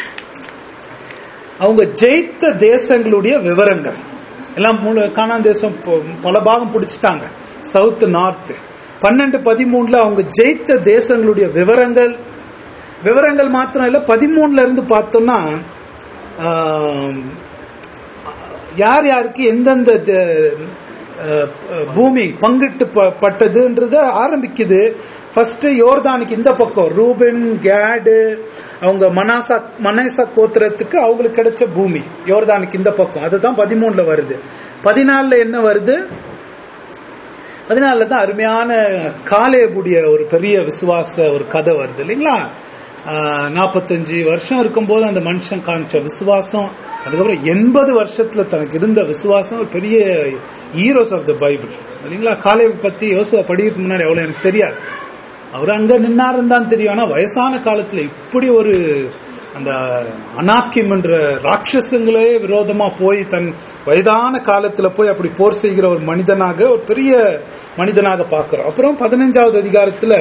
அவங்க ஜெயித்த தேசங்களுடைய விவரங்கள் எல்லாம் மூணு- கானான் தேசம் ப- பல பாகம் பிடிச்சிட்டாங்க சவுத் நார்த் பன்னெண்டு பதிமூணுல அவங்க ஜெயித்த தேசங்களுடைய விவரங்கள் விவரங்கள் மாத்திரம் இல்ல பதிமூணுல இருந்து பார்த்தோம்னா ஆம், யார் யாருக்கு எந்தெந்த த- அஹ், பூமி பங்கிட்டு ப- பட்டதுன்றத ஆரம்பிக்குது ஃபர்ஸ்ட் யோர்தானுக்கு இந்த பக்கம் ரூபன் கேடு அவங்க மனாசா மனேசா கோத்திரத்துக்கு அவங்களுக்கு கிடைச்ச பூமி யோர்தானுக்கு இந்த பக்கம் அதுதான் பதிமூணுல வருது பதினாலுல என்ன வருது பதினாலுல தான் அருமையான காலேபுடைய ஒரு பெரிய விசுவாச ஒரு கதை வருது இல்லைங்களா நாற்பத்தஞ்சு வருஷம் இருக்கும்போது அந்த மனுஷன் காமிச்ச விசுவாசம் அதுக்கப்புறம் எண்பது வருஷத்துல தனக்கு இருந்த விசுவாசம் ஒரு பெரிய ஹீரோஸ் ஆஃப் த பைபிள் இல்லைங்களா காலேபு பத்தி யோசுவா படிக்கிறதுக்கு முன்னாடி அவ்வளவு எனக்கு தெரியாது அவர் அங்க நின்னாருன்னு தான் தெரியும் ஆனா வயசான காலத்துல இப்படி ஒரு அந்த அனாக்கிம் என்ற ராட்சசங்களே விரோதமா போய் தன் வயதான காலத்துல போய் அப்படி போர் செய்கிற ஒரு மனிதனாக ஒரு பெரிய மனிதனாக பார்க்கிறோம் அப்புறம் பதினஞ்சாவது அதிகாரத்துல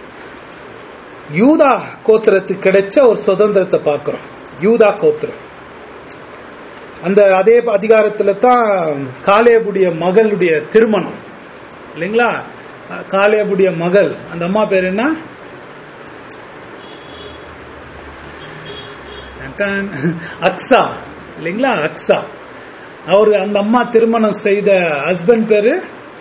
யூதா கோத்திரத்துக்கு கிடைச்ச ஒரு சுதந்திரத்தை பார்க்கிறோம் யூதா கோத்திரம் அந்த அதே அதிகாரத்துல தான் காலேபுடைய மகளுடைய திருமணம் இல்லைங்களா காலேபுடைய மகள் அந்த அம்மா பேர் என்ன டக்கான். அக்ஸா இல்லைங்களா அக்ஸா அவரு அந்த அம்மா திருமணம் செய்த ஹஸ்பண்ட் பேரு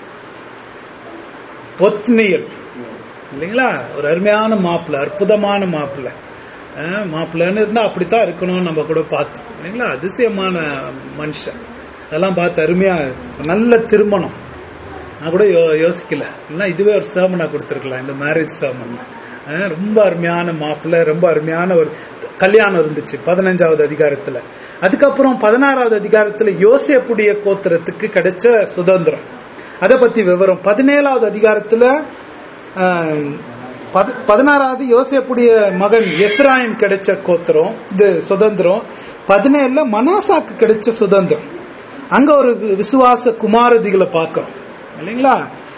ஒத்னியல் இல்லைங்களா ஒரு அருமையான மாப்பிள்ளை அற்புதமான மாப்பிள்ளை அஹ், மாப்பிள்ளைன்னு இருந்தா அப்படித்தான் இருக்கணும் நம்ம கூட பார்த்தோம் இல்லைங்களா அதிசயமான மனுஷன் அதெல்லாம் பார்த்து அருமையா ஒரு நல்ல திருமணம் நான் கூட யோ- யோசிக்கல இல்லைன்னா இதுவே ஒரு சேமனா கொடுத்துருக்கலாம் இந்த மேரேஜ் சேமன் ரொம்ப அருமையான மாப்பிள்ளை ரொம்ப அருமையான ஒரு கல்யாணம் இருந்துச்சு பதினஞ்சாவது அதிகாரத்துல அதுக்கப்புறம் பதினாறாவது அதிகாரத்துல யோசேப்புடைய கோத்திரத்துக்கு கிடைச்ச சுதந்திரம் அதை பத்தி விவரம் பதினேழாவது அதிகாரத்துல ஆம், பதி- பதினாறாவது யோசேப்புடைய மகன் எஸ்ராயின் கிடைச்ச கோத்திரம் இது சுதந்திரம் பதினேழுல மனாசாக்கு கிடைச்ச சுதந்திரம் அங்க ஒரு வி- விசுவாச குமாரதிகளை பார்க்கிறோம் இல்லைங்களா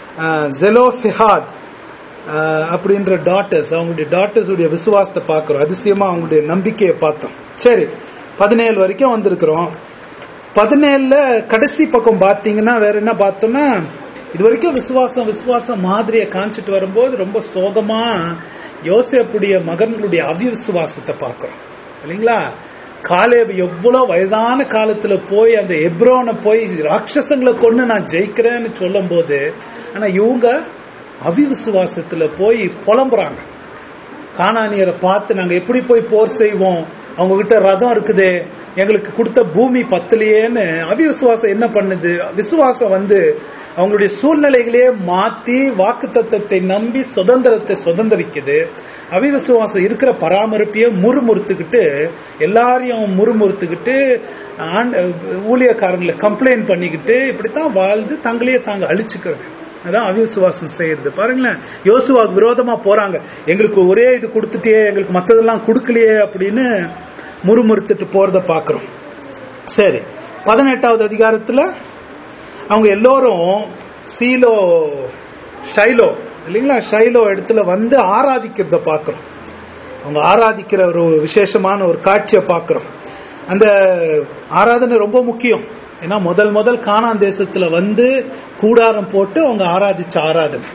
ஜெலோஃபிஹாத் அப்படின்ற டாட்டர்ஸ் அவங்களுடைய டாட்டர்ஸ் உடைய விசுவாசத்தை பார்க்கிறோம் அதிசயமா அவங்களுடைய நம்பிக்கையை பார்த்தோம் சரி பதினேழு வரைக்கும் வந்திருக்கிறோம் பதினேழுல கடைசி பக்கம் பார்த்தீங்கன்னா வேற என்ன பார்த்தோம்னா இது வரைக்கும் விசுவாசம் விசுவாசம் மாதிரியை காமிச்சிட்டு வரும்போது ரொம்ப சோகமா யோசேப்புடைய மகன்களுடைய அவிவிசுவாசத்தை பார்க்கிறோம் இல்லைங்களா காலேப் எவ்வளவு வயதான காலத்துல போய் அந்த எப்ரோனை போய் ராட்சசங்களை கொண்டு நான் ஜெயிக்கிறேன்னு சொல்லும் போது ஆனா இவங்க அவிவிசுவாசத்துல போய் புலம்புறாங்க கானானியரை பார்த்து நாங்க எப்படி போய் போர் செய்வோம் அவங்க கிட்ட ரதம் இருக்குதே எங்களுக்கு கொடுத்த பூமி பத்தலையேன்னு அவிவிசுவாசம் என்ன பண்ணுது விசுவாசம் வந்து அவங்களுடைய சூழ்நிலைகளையே மாத்தி வாக்கு தத்தத்தை நம்பி சுதந்திரத்தை சுதந்திரிக்குது அவிவிசுவாசம் இருக்கிற பராமரிப்பையே முறுமுறுத்துக்கிட்டு எல்லாரையும் முறுமுறுத்துக்கிட்டு ஆண்ட ஊழியக்காரங்களை கம்ப்ளைண்ட் பண்ணிக்கிட்டு இப்படித்தான் வாழ்ந்து தங்களையே தாங்க அழிச்சுக்கிறது அதான் அவிசுவாசம் செய்யறது பாருங்களேன் யோசுவாக்கு விரோதமா போறாங்க எங்களுக்கு ஒரே இது கொடுத்துட்டே எங்களுக்கு மத்ததெல்லாம் கொடுக்கலையே அப்படின்னு முறுமுறுத்துட்டு போறத பாக்குறோம் சரி பதினெட்டாவது அதிகாரத்துல அவங்க எல்லோரும் சீலோ ஷைலோ இல்லைங்களா ஷைலோ இடத்துல வந்து ஆராதிக்கிறத பாக்குறோம் அவங்க ஆராதிக்கிற ஒரு விசேஷமான ஒரு காட்சியை பார்க்கிறோம் அந்த ஆராதனை ரொம்ப முக்கியம் ஏன்னா முதல் முதல் கானான் தேசத்துல வந்து கூடாரம் போட்டு அவங்க ஆராதிச்ச ஆராதனை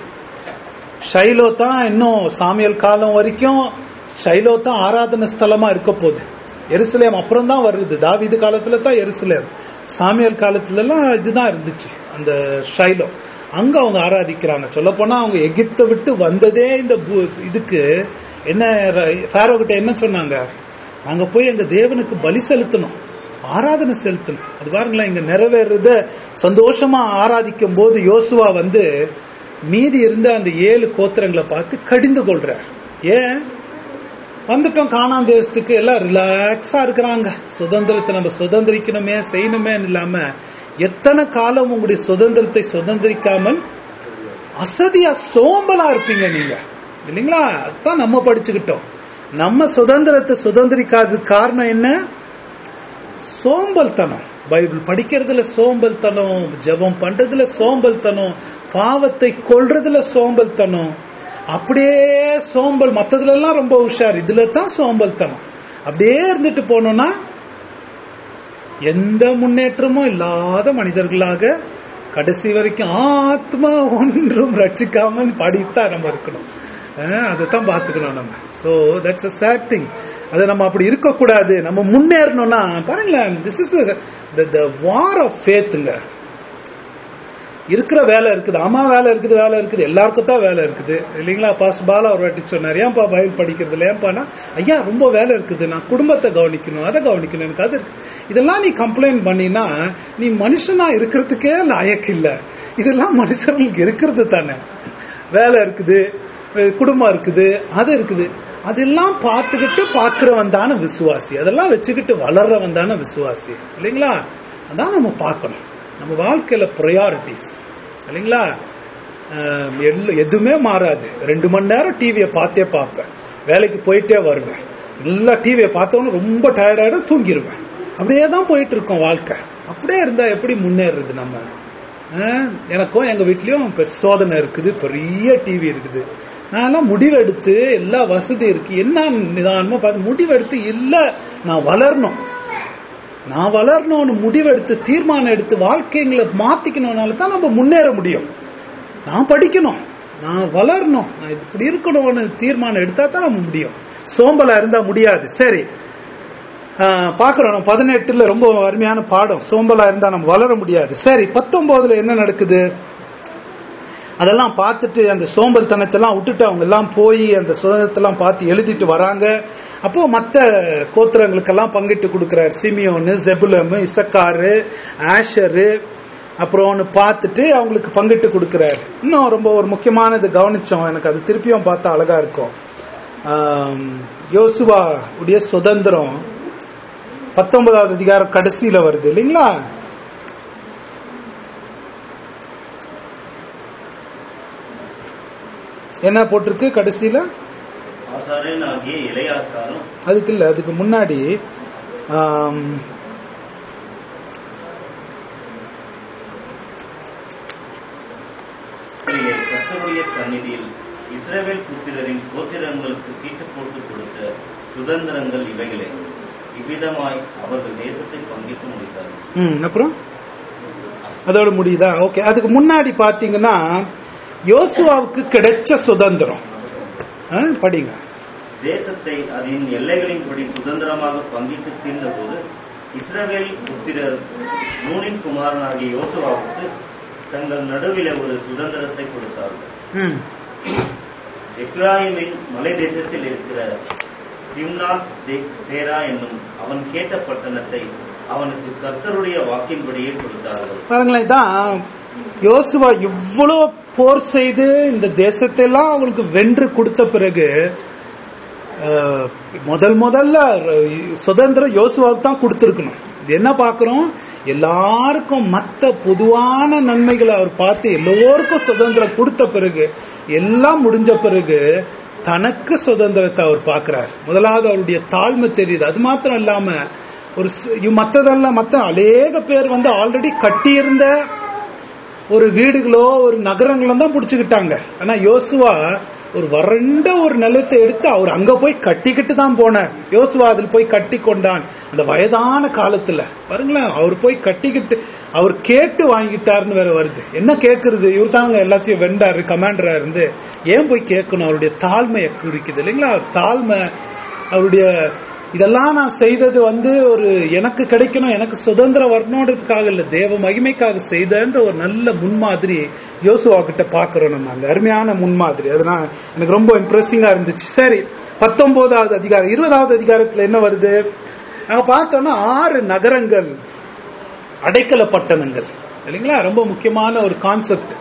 ஷைலோ தான் இன்னும் சாமியல் காலம் வரைக்கும் ஷைலோ தான் ஆராதனை ஸ்தலமா இருக்க போகுது எருசலேம் அப்புறம் தான் வருது தாவீது காலத்துல தான் எருசலேம் சாமியல் காலத்துல எல்லாம் இதுதான் இருந்துச்சு அந்த ஷைலோ அங்க அவங்க ஆராதிக்கிறாங்க சொல்ல போனா அவங்க எகிப்தை விட்டு வந்ததே இந்த பூ- இதுக்கு என்ன ஃபேரோ கிட்ட என்ன சொன்னாங்க அங்க போய் எங்க தேவனுக்கு பலி செலுத்தணும் ஆராதனை செலுத்தணும் அது பாருங்களேன் இங்க நிறைவேறத சந்தோஷமா ஆராதிக்கும் போது யோசுவா வந்து மீதி இருந்த அந்த ஏழு கோத்திரங்களை பார்த்து கடிந்து கொள்றார் ஏன் வந்துட்டோம் காணாம் தேசத்துக்கு எல்லாம் ரிலாக்ஸா இருக்கிறாங்க சுதந்திரத்தை நம்ம சுதந்திரிக்கணுமே செய்யணுமே இல்லாம எத்தனை காலம் உங்களுடைய சுதந்திரத்தை சுதந்திரிக்காமல் அசதியா சோம்பலா இருப்பீங்க நீங்க இல்லைங்களா அதான் நம்ம படிச்சுக்கிட்டோம் நம்ம சுதந்திரத்தை சுதந்திரிக்காததுக்கு காரணம் என்ன சோம்பல்தனம் பைபிள் படிக்கிறதுல சோம்பல்தனம் ஜெபம் பண்றதுல சோம்பல்தனம் பாவத்தை கொல்றதுல சோம்பல்தனம் அப்படியே சோம்பல் மத்ததுல எல்லாம் ரொம்ப உஷார் இதுல தான் சோம்பல்தனம் அப்படியே இருந்துட்டு போனோம்னா எந்த முன்னேற்றமும் இல்லாத மனிதர்களாக கடைசி வரைக்கும் ஆத்மா ஒன்றும் ரட்சிக்காமல் படித்தான் நம்ம இருக்கணும் அஹ் அதைத்தான் பார்த்துக்கணும் நம்ம so that's a sad thing அதை நம்ம அப்படி இருக்கக்கூடாது நம்ம முன்னேறணும்னா பாருங்களேன் this is the war of ஃபேத்துங்க இருக்கிற வேலை இருக்குது ஆமா வேலை இருக்குது வேலை இருக்குது எல்லாருக்கும் தான் வேலை இருக்குது இல்லைங்களா பாஸ் பாலா ஒரு வாட்டி சொன்னார் ஏன்பா பைபிள் படிக்கிறது இல்லை ஏன்பானா ஐயா ரொம்ப வேலை இருக்குது நான் குடும்பத்தை கவனிக்கணும் அதை கவனிக்கணும் எனக்கு அது இருக்கு இதெல்லாம் நீ கம்ப்ளைண்ட் பண்ணினா நீ மனுஷனா இருக்கிறதுக்கே லாயக்கு இல்ல இதெல்லாம் மனுஷர்களுக்கு இருக்கிறது தானே வேலை இருக்குது அஹ் குடும்பம் இருக்குது அது இருக்குது அதெல்லாம் பார்த்துக்கிட்டு பார்க்கிறவன் தானே விசுவாசி அதெல்லாம் வச்சுக்கிட்டு வளர்றவன் தானே விசுவாசி இல்லைங்களா அதான் நம்ம பார்க்கணும் நம்ம வாழ்க்கையில ப்ரையாரிட்டிஸ் இல்லைங்களா அஹ் எல்ல- எதுவுமே மாறாது ரெண்டு மணி நேரம் டிவியை பார்த்தே பார்ப்பேன் வேலைக்கு போயிட்டே வருவேன் நல்லா டிவியை பார்த்தோன்னு ரொம்ப டயர்டாயிடும் தூங்கிடுவேன் அப்படியே தான் போயிட்டு இருக்கோம் வாழ்க்கை அப்படியே இருந்தா எப்படி முன்னேறுறது நம்ம ஆஹ், எனக்கும் எங்க வீட்லயும் பெரிய சோதனை இருக்குது பெரிய டிவி இருக்குது நான் எல்லாம் முடிவெடுத்து எல்லா வசதி இருக்கு என்ன நிதானமா பார்த்து முடிவெடுத்து இல்ல நான் வளரணும் நான் வளரணும்னு முடிவெடுத்து தீர்மானம் எடுத்து வாழ்க்கைங்களை மாத்திக்கணும்னால தான் நம்ம முன்னேற முடியும் நான் படிக்கணும் நான் வளரணும் நான் இப்படி இருக்கணும்னு தீர்மானம் எடுத்தா தான் நம்ம முடியும் சோம்பலா இருந்தா முடியாது சரி ஆஹ் பார்க்கிறோம் நம்ம பதினெட்டுல ரொம்ப அருமையான பாடம் சோம்பலா இருந்தா நம்ம வளர முடியாது சரி பத்தொன்பதுல என்ன நடக்குது அதெல்லாம் பார்த்துட்டு அந்த சோம்பல்தனத்தெல்லாம் விட்டுட்டு அவங்க எல்லாம் போய் அந்த சுதந்திரத்தெல்லாம் பார்த்து எழுதிட்டு வராங்க அப்போ மற்ற கோத்திரங்களுக்கெல்லாம் பங்கிட்டு கொடுக்கிறார் சிமியோனு ஜெபுலம் இசக்காரு ஆஷரு அப்புறம்னு பார்த்துட்டு அவங்களுக்கு பங்கிட்டு கொடுக்கிறார் இன்னும் ரொம்ப ஒரு முக்கியமானது கவனிச்சோம் எனக்கு அது திருப்பியும் பார்த்தா அழகா இருக்கும் ஆம், யோசுவா உடைய சுதந்திரம் பத்தொன்பதாவது அதிகாரம் கடைசியில வருது இல்லைங்களா என்ன போட்டிருக்கு கடைசியில ஆசாரியன் ஆகிய இளையாசாரும் அதுக்கு இல்ல அதுக்கு முன்னாடி ஆம், இங்கே கர்த்தருடைய சந்நிதியில் இஸ்ரவேல் புத்திரரின் கோத்திரங்களுக்கு சீட்டு போட்டு கொடுத்த சுதந்திரங்கள் இவைகளே இவ்விதமாய் அவர்கள் தேசத்தை பங்கிட்டு முடித்தார்கள் ம், அப்புறம் அதோட முடியுதா ஓகே அதுக்கு முன்னாடி பாத்தீங்கன்னா யோசுவாவுக்கு கிடைச்ச சுதந்திரம் ஆ, படிங்க தேசத்தை அதன் எல்லைகளின்படி சுதந்திரமாக பங்கிட்டு தீர்ந்தபோது இஸ்ரவேல் புத்திரர் நூனின் குமாரனாகிய யோசுவாவுக்கு தங்கள் நடுவிலே ஒரு சுதந்திரத்தை கொடுத்தார்கள் ம், எப்ராயிமின் மலை தேசத்தில் இருக்கிற திம்னாத் சேரா என்னும் அவன் கேட்ட பட்டணத்தை அவனுக்கு கர்த்தருடைய வாக்கின்படியே கொடுத்தார்கள் பாருங்களேன் இதான் யோசுவா இவ்வளவு போர் செய்து இந்த தேசத்தை எல்லாம் அவங்களுக்கு வென்று கொடுத்த பிறகு அஹ், முதல் முதல்ல சுதந்திரம் யோசுவாவுக்கு தான் கொடுத்துருக்கணும் இது என்ன பார்க்கிறோம் எல்லாருக்கும் மத்த பொதுவான நன்மைகளை அவர் பார்த்து எல்லோருக்கும் சுதந்திரம் கொடுத்த பிறகு எல்லாம் முடிஞ்ச பிறகு தனக்கு சுதந்திரத்தை அவர் பார்க்கிறார் முதலாவது அவருடைய தாழ்மை தெரியுது அது மாத்திரம் இல்லாம ஒரு சி- இவ் மத்ததெல்லாம் மத்த அநேக பேர் வந்து ஆல்ரெடி கட்டியிருந்த ஒரு வீடுகளோ ஒரு நகரங்களோ தான் பிடிச்சுக்கிட்டாங்க ஆனா யோசுவா ஒரு வறண்ட ஒரு நிலத்தை எடுத்து அவர் அங்க போய் கட்டிக்கிட்டு தான் போனார் யோசுவா அதில் போய் கட்டி கொண்டான் அந்த வயதான காலத்துல பாருங்களேன் அவர் போய் கட்டிக்கிட்டு அவர் கேட்டு வாங்கிட்டாருன்னு வேற வருது என்ன கேட்கறது இவர் தாங்க எல்லாத்தையும் வெண்டாரு கமாண்டரா இருந்து ஏன் போய் கேட்கணும் அவருடைய தாழ்மையை குறிக்குது இல்லைங்களா அவர் தாழ்மை அவருடைய இதெல்லாம் நான் செய்தது வந்து ஒரு எனக்கு கிடைக்கணும் எனக்கு சுதந்திரம் வரணுன்றதுக்காக இல்ல தேவ மகிமைக்காக செய்தன்ற ஒரு நல்ல முன்மாதிரி யோசுவா கிட்ட பாக்குறோம் நம்ம அந்த அருமையான முன்மாதிரி அதனால எனக்கு ரொம்ப இம்ப்ரெசிங்கா இருந்துச்சு சரி பத்தொன்பதாவது அதிகாரம் இருபதாவது அதிகாரத்துல என்ன வருது நாங்க பார்த்தோம்னா ஆறு நகரங்கள் அடைக்கல பட்டணங்கள் இல்லைங்களா ரொம்ப முக்கியமான ஒரு கான்செப்ட்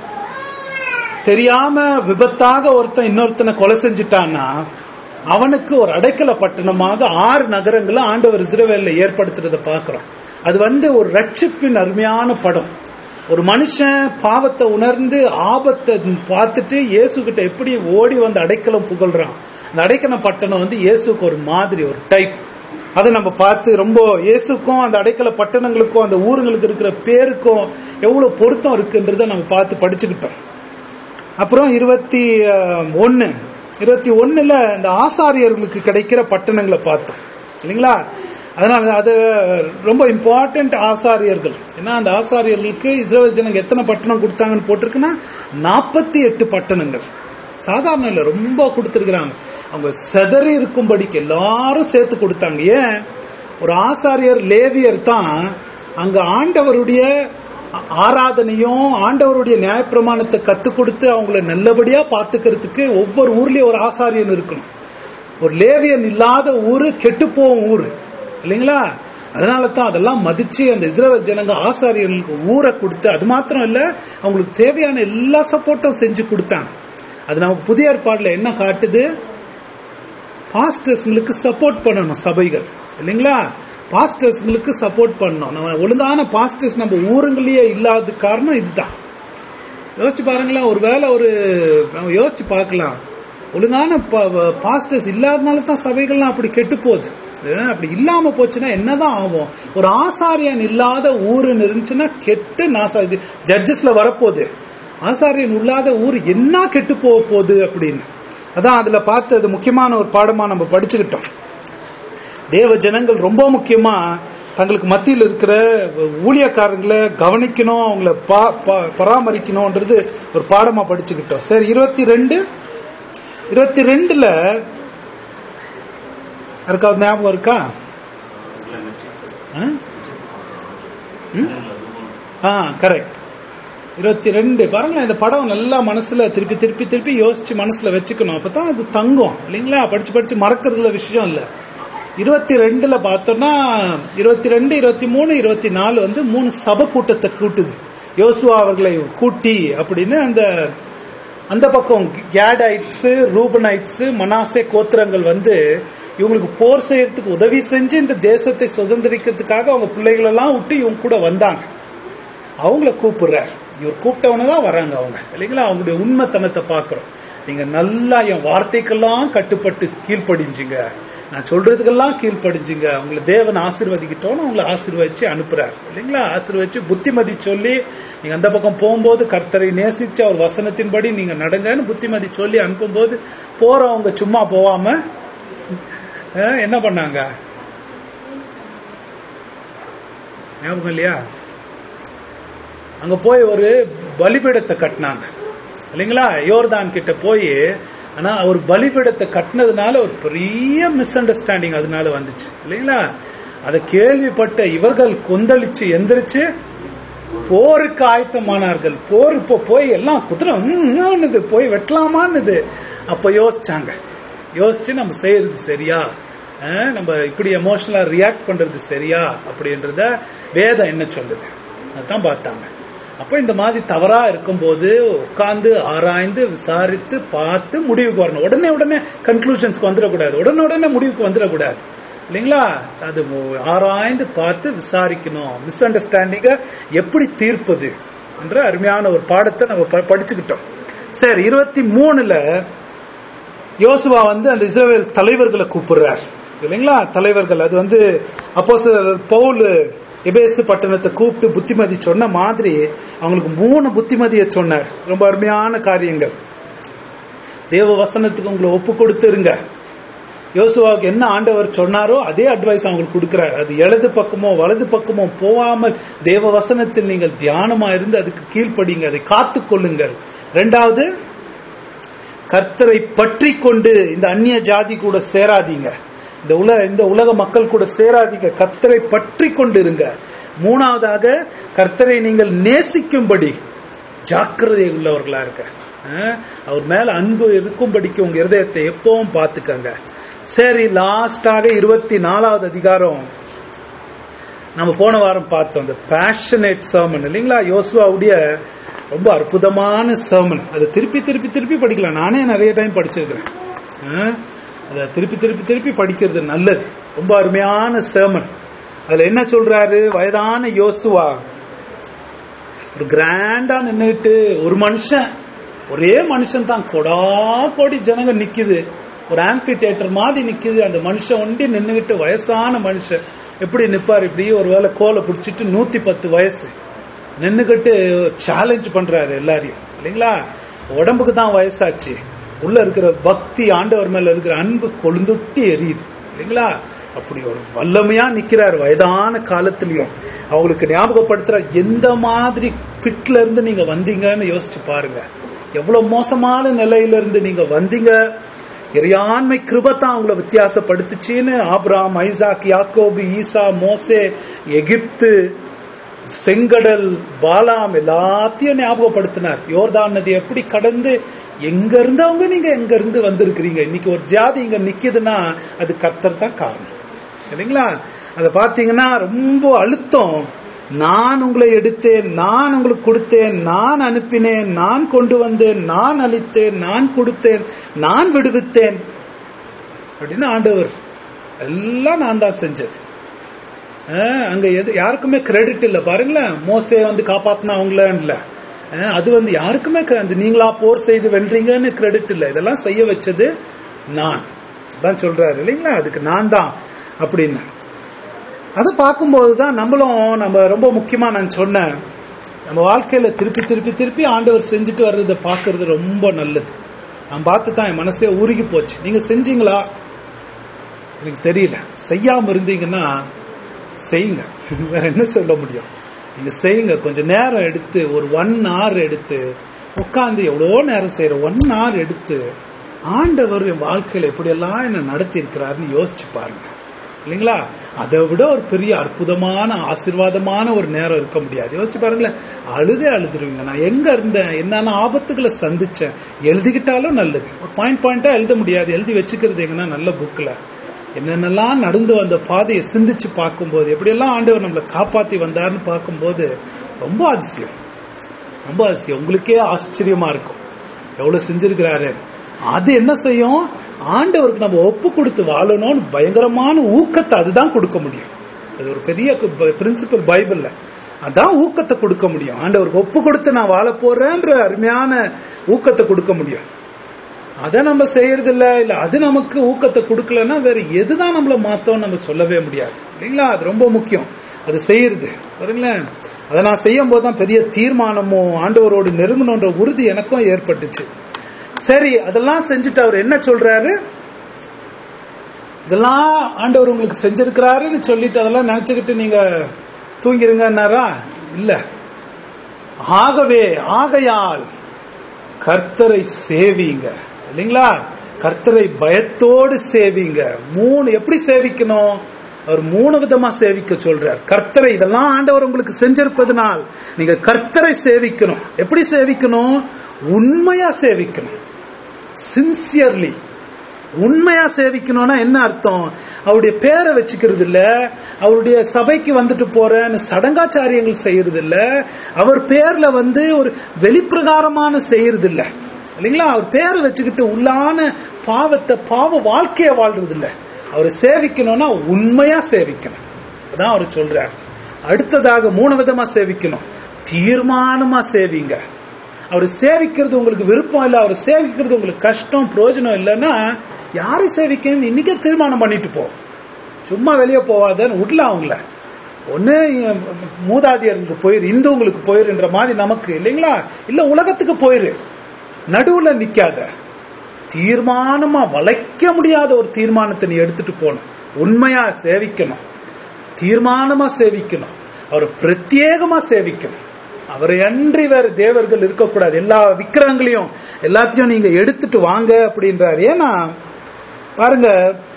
தெரியாம விபத்தாக ஒருத்தன் இன்னொருத்தனை கொலை செஞ்சுட்டான்னா அவனுக்கு ஒரு அடைக்கல பட்டணமாக ஆறு நகரங்களை ஆண்டவர் இஸ்ரவேல்ல ஏற்படுத்துறத பார்க்கிறோம் அது வந்து ஒரு ரட்சிப்பின் அருமையான படம் ஒரு மனுஷன் பாவத்தை உணர்ந்து ஆபத்தை பார்த்துட்டு இயேசு கிட்ட எப்படி ஓடி வந்து அடைக்கலம் புகழ்றான் அந்த அடைக்கல பட்டணம் வந்து இயேசுக்கு ஒரு மாதிரி ஒரு டைப் அதை நம்ம பார்த்து ரொம்ப இயேசுக்கும் அந்த அடைக்கல பட்டணங்களுக்கும் அந்த ஊருங்களுக்கு இருக்கிற பேருக்கும் எவ்வளவு பொருத்தம் இருக்குன்றத நம்ம பார்த்து படிச்சுக்கிட்டோம் அப்புறம் இருபத்தி அஹ், ஒண்ணு இருபத்தி ஒண்ணுல இந்த ஆசாரியர்களுக்கு கிடைக்கிற பட்டணங்களை பார்த்தோம் இல்லைங்களா அதனால அது ரொம்ப இம்பார்ட்டன்ட் ஆசாரியர்கள் ஏன்னா அந்த ஆசாரியர்களுக்கு இஸ்ரேல் ஜனங்க எத்தனை பட்டணம் கொடுத்தாங்கன்னு போட்டிருக்குன்னா நாற்பத்தி எட்டு பட்டணங்கள் சாதாரண இல்ல ரொம்ப கொடுத்திருக்கிறாங்க அவங்க செதறி இருக்கும்படிக்கு எல்லாரும் சேர்த்து கொடுத்தாங்க ஏன் ஒரு ஆசாரியர் லேவியர் தான் அங்க ஆண்டவருடைய ஆராதனையும் ஆண்டவருடைய நியாயப்பிரமாணத்தை கத்துக் கொடுத்து அவங்கள நல்லபடியா பாத்துக்கிறதுக்கு ஒவ்வொரு ஊர்லயும் ஒரு ஆசாரியன் இருக்கணும் ஒரு லேவியன் இல்லாத ஊரு கெட்டு போகும் ஊரு இல்லைங்களா அதனால தான் அதெல்லாம் மதிச்சு அந்த இஸ்ரேல் ஜனங்க ஆசாரியர்களுக்கு ஊரை கொடுத்து அது மாத்திரம் இல்ல அவங்களுக்கு தேவையான எல்லா சப்போர்ட்டும் செஞ்சு கொடுத்தாங்க அது நமக்கு புதிய ஏற்பாடுல என்ன காட்டுது பாஸ்டர்ஸ்ங்களுக்கு சப்போர்ட் பண்ணணும் சபைகள் இல்லைங்களா பாஸ்டர்ஸ்ங்களுக்கு சப்போர்ட் பண்ணணும் நம்ம ஒழுங்கான பாஸ்டர்ஸ் நம்ம ஊருங்களையே இல்லாத காரணம் இதுதான் யோசிச்சு பாருங்களேன் ஒருவேளை ஒரு நம்ம யோசிச்சு பார்க்கலாம் ஒழுங்கான பாஸ்டர்ஸ் இல்லாதனால தான் சபைகள்லாம் அப்படி கெட்டு போகுது அஹ் அப்படி இல்லாம போச்சுன்னா என்னதான் ஆகும் ஒரு ஆசாரியன் இல்லாத ஊருன்னு இருந்துச்சுன்னா கெட்டு நாசா இது ஜட்ஜஸ்ல வரப்போகுது ஆசாரியன் இல்லாத ஊர் என்ன கெட்டு போக போகுது அப்படின்னு அதான் அதுல பார்த்து அது முக்கியமான ஒரு பாடமா நம்ம படிச்சுக்கிட்டோம் தேவ ஜனங்கள் ரொம்ப முக்கியமா தங்களுக்கு மத்தியில் இருக்கிற ஊழியக்காரங்களை கவனிக்கணும் அவங்கள பா- பா- பராமரிக்கணும்ன்றது ஒரு பாடமா படிச்சுக்கிட்டோம் சரி இருபத்தி ரெண்டு இருபத்தி ரெண்டுல யாருக்காவது ஞாபகம் இருக்கா ஆ? ம்? ஆ கரெக்ட் இருபத்தி ரெண்டு பாருங்களேன் இந்த படம் நல்லா மனசுல திருப்பி திருப்பி திருப்பி யோசிச்சு மனசுல வச்சுக்கணும் அப்பதான் அது தங்கும் இல்லைங்களா படிச்சு படிச்சு மறக்கிறதுல விஷயம் இல்ல இருபத்தி ரெண்டுல பார்த்தோம்னா இருபத்தி ரெண்டு இருபத்தி மூணு இருபத்தி நாலு வந்து மூணு சபை கூட்டத்தை கூட்டுது யோசுவா அவர்களை கூட்டி அப்படின்னு அந்த அந்த பக்கம் கேடைட்ஸ் ரூபனைட்ஸ் மனாசே கோத்திரங்கள் வந்து இவங்களுக்கு போர் செய்யறதுக்கு உதவி செஞ்சு இந்த தேசத்தை சுதந்திரிக்கிறதுக்காக அவங்க பிள்ளைகளெல்லாம் விட்டு இவங்க கூட வந்தாங்க அவங்கள கூப்பிடுறார் இவர் கூப்பிட்டவன தான் வராங்க அவங்க இல்லைங்களா அவங்களுடைய உண்மைத்தனத்தை பார்க்கிறோம் நீங்க நல்லா என் வார்த்தைக்கெல்லாம் கட்டுப்பட்டு கீழ்ப்படிஞ்சுங்க நான் சொல்றதுக்கெல்லாம் கீழ்ப்படிஞ்சுங்க உங்களை தேவன் ஆசீர்வதிக்கிட்டோன்னு அவங்களை ஆசீர்வதிச்சு அனுப்புறார் இல்லைங்களா ஆசீர்வதிச்சு புத்திமதி சொல்லி நீங்க அந்த பக்கம் போகும்போது கர்த்தரை நேசிச்சு அவர் வசனத்தின்படி நீங்க நடங்கன்னு புத்திமதி சொல்லி அனுப்பும்போது போறவங்க சும்மா போவாம அஹ், என்ன பண்ணாங்க ஞாபகம் இல்லையா அங்க போய் ஒரு பலிபீடத்தை கட்டினாங்க இல்லைங்களா யோர்தான் கிட்ட போய் ஆனா ஒரு பலிபீடத்தை கட்டினதுனால ஒரு பெரிய மிஸ் அண்டர்ஸ்டாண்டிங் அதனால வந்துச்சு இல்லைங்களா அதை கேள்விப்பட்ட இவர்கள் கொந்தளிச்சு எந்திரிச்சு போருக்கு ஆயத்தமானார்கள் போர் இப்போ போய் எல்லாம் குதிரை ம்ன்னுது, போய் வெட்டலாமான்னுது அப்ப யோசிச்சாங்க யோசிச்சு நம்ம செய்யறது சரியா அஹ், நம்ம இப்படி எமோஷனலா ரியாக்ட் பண்றது சரியா அப்படின்றத வேதம் என்ன சொல்லுது அதான் பார்த்தாங்க அப்ப இந்த மாதிரி தவறா இருக்கும்போது உட்கார்ந்து ஆராய்ந்து விசாரித்து பார்த்து முடிவுக்கு வரணும் உடனே உடனே கன்க்ளூஷன்ஸ்க்கு வந்துடக்கூடாது உடனே உடனே முடிவுக்கு வந்துடக்கூடாது இல்லைங்களா அது ஆராய்ந்து பார்த்து விசாரிக்கணும் மிஸ் அண்டர்ஸ்டாண்டிங்க எப்படி தீர்ப்பது என்ற அருமையான ஒரு பாடத்தை நம்ம ப- படிச்சுக்கிட்டோம் சரி இருபத்தி மூணுல யோசுவா வந்து அந்த இஸ்ரவேல் தலைவர்களை கூப்பிடுறார் இல்லைங்களா தலைவர்கள் அது வந்து அப்போ பவுல் எபேசு பட்டணத்தை கூப்பிட்டு புத்திமதி சொன்ன மாதிரி அவங்களுக்கு மூணு புத்திமதியை சொன்னார் ரொம்ப அருமையான காரியங்கள் தேவ வசனத்துக்கு உங்களை ஒப்பு கொடுத்துருங்க யோசுவாவுக்கு என்ன ஆண்டவர் சொன்னாரோ அதே அட்வைஸ் அவங்களுக்கு கொடுக்கிறார் அது இடது பக்கமோ வலது பக்கமோ போகாமல் தேவ வசனத்தில் நீங்கள் தியானமா இருந்து அதுக்கு கீழ்ப்படிங்க அதை காத்துக் கொள்ளுங்கள் ரெண்டாவது கர்த்தரை பற்றி கொண்டு இந்த அந்நிய ஜாதி கூட சேராதீங்க இந்த உலக இந்த உலக மக்கள் கூட சேராதீங்க கர்த்தரை பற்றி கொண்டு இருங்க மூணாவதாக கர்த்தரை நீங்கள் நேசிக்கும்படி ஜாக்கிரதை உள்ளவர்களா இருக்க அஹ், அவர் மேல அன்பு இருக்கும்படிக்கு உங்க இருதயத்தை எப்பவும் பார்த்துக்கங்க சரி லாஸ்டாக இருபத்தி நாலாவது அதிகாரம் நம்ம போன வாரம் பார்த்தோம் இந்த பேஷனேட் சர்மன் இல்லைங்களா யோசுவாவுடைய ரொம்ப அற்புதமான சர்மன் அதை திருப்பி திருப்பி திருப்பி படிக்கலாம் நானே நிறைய டைம் படிச்சிருக்கிறேன் அஹ், அதை திருப்பி திருப்பி திருப்பி படிக்கிறது நல்லது ரொம்ப அருமையான சர்மன் அதுல என்ன சொல்றாரு வயதான யோசுவா ஒரு கிராண்டா நின்னுட்டு ஒரு மனுஷன் ஒரே மனுஷன் தான் கொடா கோடி ஜனங்க நிக்குது ஒரு ஆம்பி தியேட்டர் மாதிரி நிக்குது அந்த மனுஷன் ஒண்டி நின்னுகிட்டு வயசான மனுஷன் எப்படி நிப்பார் இப்படி ஒருவேளை கோலை பிடிச்சிட்டு நூத்தி பத்து வயசு நின்னுகிட்டு சேலஞ்ச் பண்றாரு எல்லாரையும் இல்லைங்களா உடம்புக்கு தான் வயசாச்சு உள்ள இருக்கிற பக்தி ஆண்டவர் மேல இருக்கிற அன்பு கொழுந்துட்டி எரியுது இல்லைங்களா அப்படி ஒரு வல்லமையா நிக்கிறார் வயதான காலத்திலயும் அவங்களுக்கு ஞாபகப்படுத்துற எந்த மாதிரி பிட்ல இருந்து நீங்க வந்தீங்கன்னு யோசிச்சு பாருங்க எவ்வளவு மோசமான நிலையில இருந்து நீங்க வந்தீங்க இறையாண்மை கிருபத்தான் அவங்கள வித்தியாசப்படுத்துச்சின்னு ஆபிராம் ஐசாக் யாக்கோபு ஈசா மோசே எகிப்து செங்கடல் பாலாம் எல்லாத்தையும் ஞாபகப்படுத்தினார் யோர்தான் நதி எப்படி கடந்து எங்க இருந்தவங்க நீங்க எங்க இருந்து வந்திருக்கிறீங்க இன்னைக்கு ஒரு ஜாதி இங்க நிக்குதுன்னா அது கர்த்தர் தான் காரணம் இல்லைங்களா அதை பார்த்தீங்கன்னா ரொம்ப அழுத்தம் நான் உங்களை எடுத்தேன் நான் உங்களுக்கு கொடுத்தேன் நான் அனுப்பினேன் நான் கொண்டு வந்தேன் நான் அளித்தேன் நான் கொடுத்தேன் நான் விடுவித்தேன் அப்படின்னு ஆண்டவர் எல்லாம் நான் தான் செஞ்சது அஹ் அங்க எது யாருக்குமே கிரெடிட் இல்ல பாருங்களேன் மோசே வந்து காப்பாத்தினா அவங்கள இல்ல அஹ் அது வந்து யாருக்குமே க- அந்த நீங்களா போர் செய்து வென்றீங்கன்னு கிரெடிட் இல்லை இதெல்லாம் செய்ய வச்சது நான் தான் சொல்றாரு இல்லைங்களா அதுக்கு நான் தான் அப்படின்னு அதை பார்க்கும்போது தான் நம்மளும் நம்ம ரொம்ப முக்கியமா நான் சொன்னேன் நம்ம வாழ்க்கையில திருப்பி திருப்பி திருப்பி ஆண்டவர் செஞ்சுட்டு வர்றதை பார்க்கிறது ரொம்ப நல்லது நான் பார்த்து தான் என் மனசே உருகி போச்சு நீங்க செஞ்சீங்களா எனக்கு தெரியல செய்யாம இருந்தீங்கன்னா செய்யுங்க வேற என்ன சொல்ல முடியும் நீங்க செய்யுங்க கொஞ்சம் நேரம் எடுத்து ஒரு ஒன் hour எடுத்து உட்காந்து எவ்வளோ நேரம் செய்யற ஒன் hour எடுத்து ஆண்டவர் என் வாழ்க்கையில எப்படியெல்லாம் என்ன நடத்தி இருக்கிறாருன்னு யோசிச்சு பாருங்க இல்லைங்களா அதை விட ஒரு பெரிய அற்புதமான ஆசீர்வாதமான ஒரு நேரம் இருக்க முடியாது யோசிச்சு பாருங்களேன் அழுதே அழுதுருவீங்க நான் எங்க இருந்தேன் என்னென்ன ஆபத்துகளை சந்திச்சேன் எழுதிக்கிட்டாலும் நல்லது ஒரு பாயிண்ட் பாயிண்டா எழுத முடியாது எழுதி வச்சுக்கிறது எங்கன்னா நல்ல புக்ல என்னென்னலாம் நடந்து வந்த பாதையை சிந்திச்சு பார்க்கும்போது எப்படியெல்லாம் ஆண்டவர் நம்மளை காப்பாத்தி வந்தாருன்னு பார்க்கும்போது ரொம்ப அதிசயம் ரொம்ப அதிசயம் உங்களுக்கே ஆச்சரியமா இருக்கும் எவ்வளவு செஞ்சிருக்கிறாரு அது என்ன செய்யும் ஆண்டவருக்கு நம்ம ஒப்பு கொடுத்து வாழணும்னு பயங்கரமான ஊக்கத்தை அதுதான் கொடுக்க முடியும் அது ஒரு பெரிய பிரின்சிபல் பைபிள்ல அதான் ஊக்கத்தை கொடுக்க முடியும் ஆண்டவருக்கு ஒப்பு கொடுத்து நான் வாழ போறேன்ற அருமையான ஊக்கத்தை கொடுக்க முடியும் அதை நம்ம செய்யறது இல்ல இல்ல அது நமக்கு ஊக்கத்தை கொடுக்கலன்னா வேற எதுதான் நம்மள மாத்தோம் நம்ம சொல்லவே முடியாது இல்லைங்களா அது ரொம்ப முக்கியம் அது செய்யறது பாருங்களேன் அதை நான் செய்யும் போதுதான் பெரிய தீர்மானமும் ஆண்டவரோடு நெருங்கணுன்ற உறுதி எனக்கும் ஏற்பட்டுச்சு சரி அதெல்லாம் செஞ்சுட்டு அவர் என்ன சொல்றாரு இதெல்லாம் ஆண்டவர் உங்களுக்கு செஞ்சிருக்கிறாருன்னு சொல்லிட்டு அதெல்லாம் நினைச்சுக்கிட்டு நீங்க தூங்கிருங்கன்னாரா இல்ல ஆகவே ஆகையால் கர்த்தரை சேவிங்க இல்லைங்களா கர்த்தரை பயத்தோடு சேவிங்க மூணு எப்படி சேவிக்கணும் அவர் மூணு விதமா சேவிக்க சொல்றார் கர்த்தரை இதெல்லாம் ஆண்டவர் உங்களுக்கு செஞ்சிருப்பதனால் நீங்க கர்த்தரை சேவிக்கணும் எப்படி சேவிக்கணும் உண்மையா சேவிக்கணும் சின்சியர்லி உண்மையா சேவிக்கணும்னா என்ன அர்த்தம் அவருடைய பேரை வச்சுக்கிறது இல்ல அவருடைய சபைக்கு வந்துட்டு போறேன்னு சடங்காச்சாரியங்கள் செய்யறது இல்ல அவர் பேர்ல வந்து ஒரு வெளிப்பிரகாரமான செய்யறது இல்ல இல்லைங்களா அவர் பேரை வச்சுக்கிட்டு உள்ளான பாவத்தை பாவ வாழ்க்கைய வாழ்றது இல்ல அவரை சேவிக்கணும்னா உண்மையா சேவிக்கணும் அதான் அவர் சொல்றார் அடுத்ததாக மூணு விதமா சேவிக்கணும் தீர்மானமா சேவிங்க அவர் சேவிக்கிறது உங்களுக்கு விருப்பம் இல்லை அவர் சேவிக்கிறது உங்களுக்கு கஷ்டம் பிரயோஜனம் இல்லைன்னா யாரை சேவிக்கணும் இன்னைக்கே தீர்மானம் பண்ணிட்டு போ சும்மா வெளியே போவாதன்னு விடல அவங்கள ஒண்ணு மூதாதியருக்கு போயிரு இந்துங்களுக்கு போயிருன்ற மாதிரி நமக்கு இல்லைங்களா இல்ல உலகத்துக்கு போயிரு நடுவுல நிக்காத தீர்மானமா வளைக்க முடியாத ஒரு தீர்மானத்தை நீ எடுத்துட்டு போகணும் உண்மையா சேவிக்கணும் தீர்மானமா சேவிக்கணும் அவரை பிரத்யேகமா சேவிக்கணும் அவரை அன்றி வேற தேவர்கள் இருக்கக்கூடாது எல்லா விக்கிரகங்களையும் எல்லாத்தையும் நீங்க எடுத்துட்டு வாங்க அப்படின்றாரு ஏன்னா பாருங்க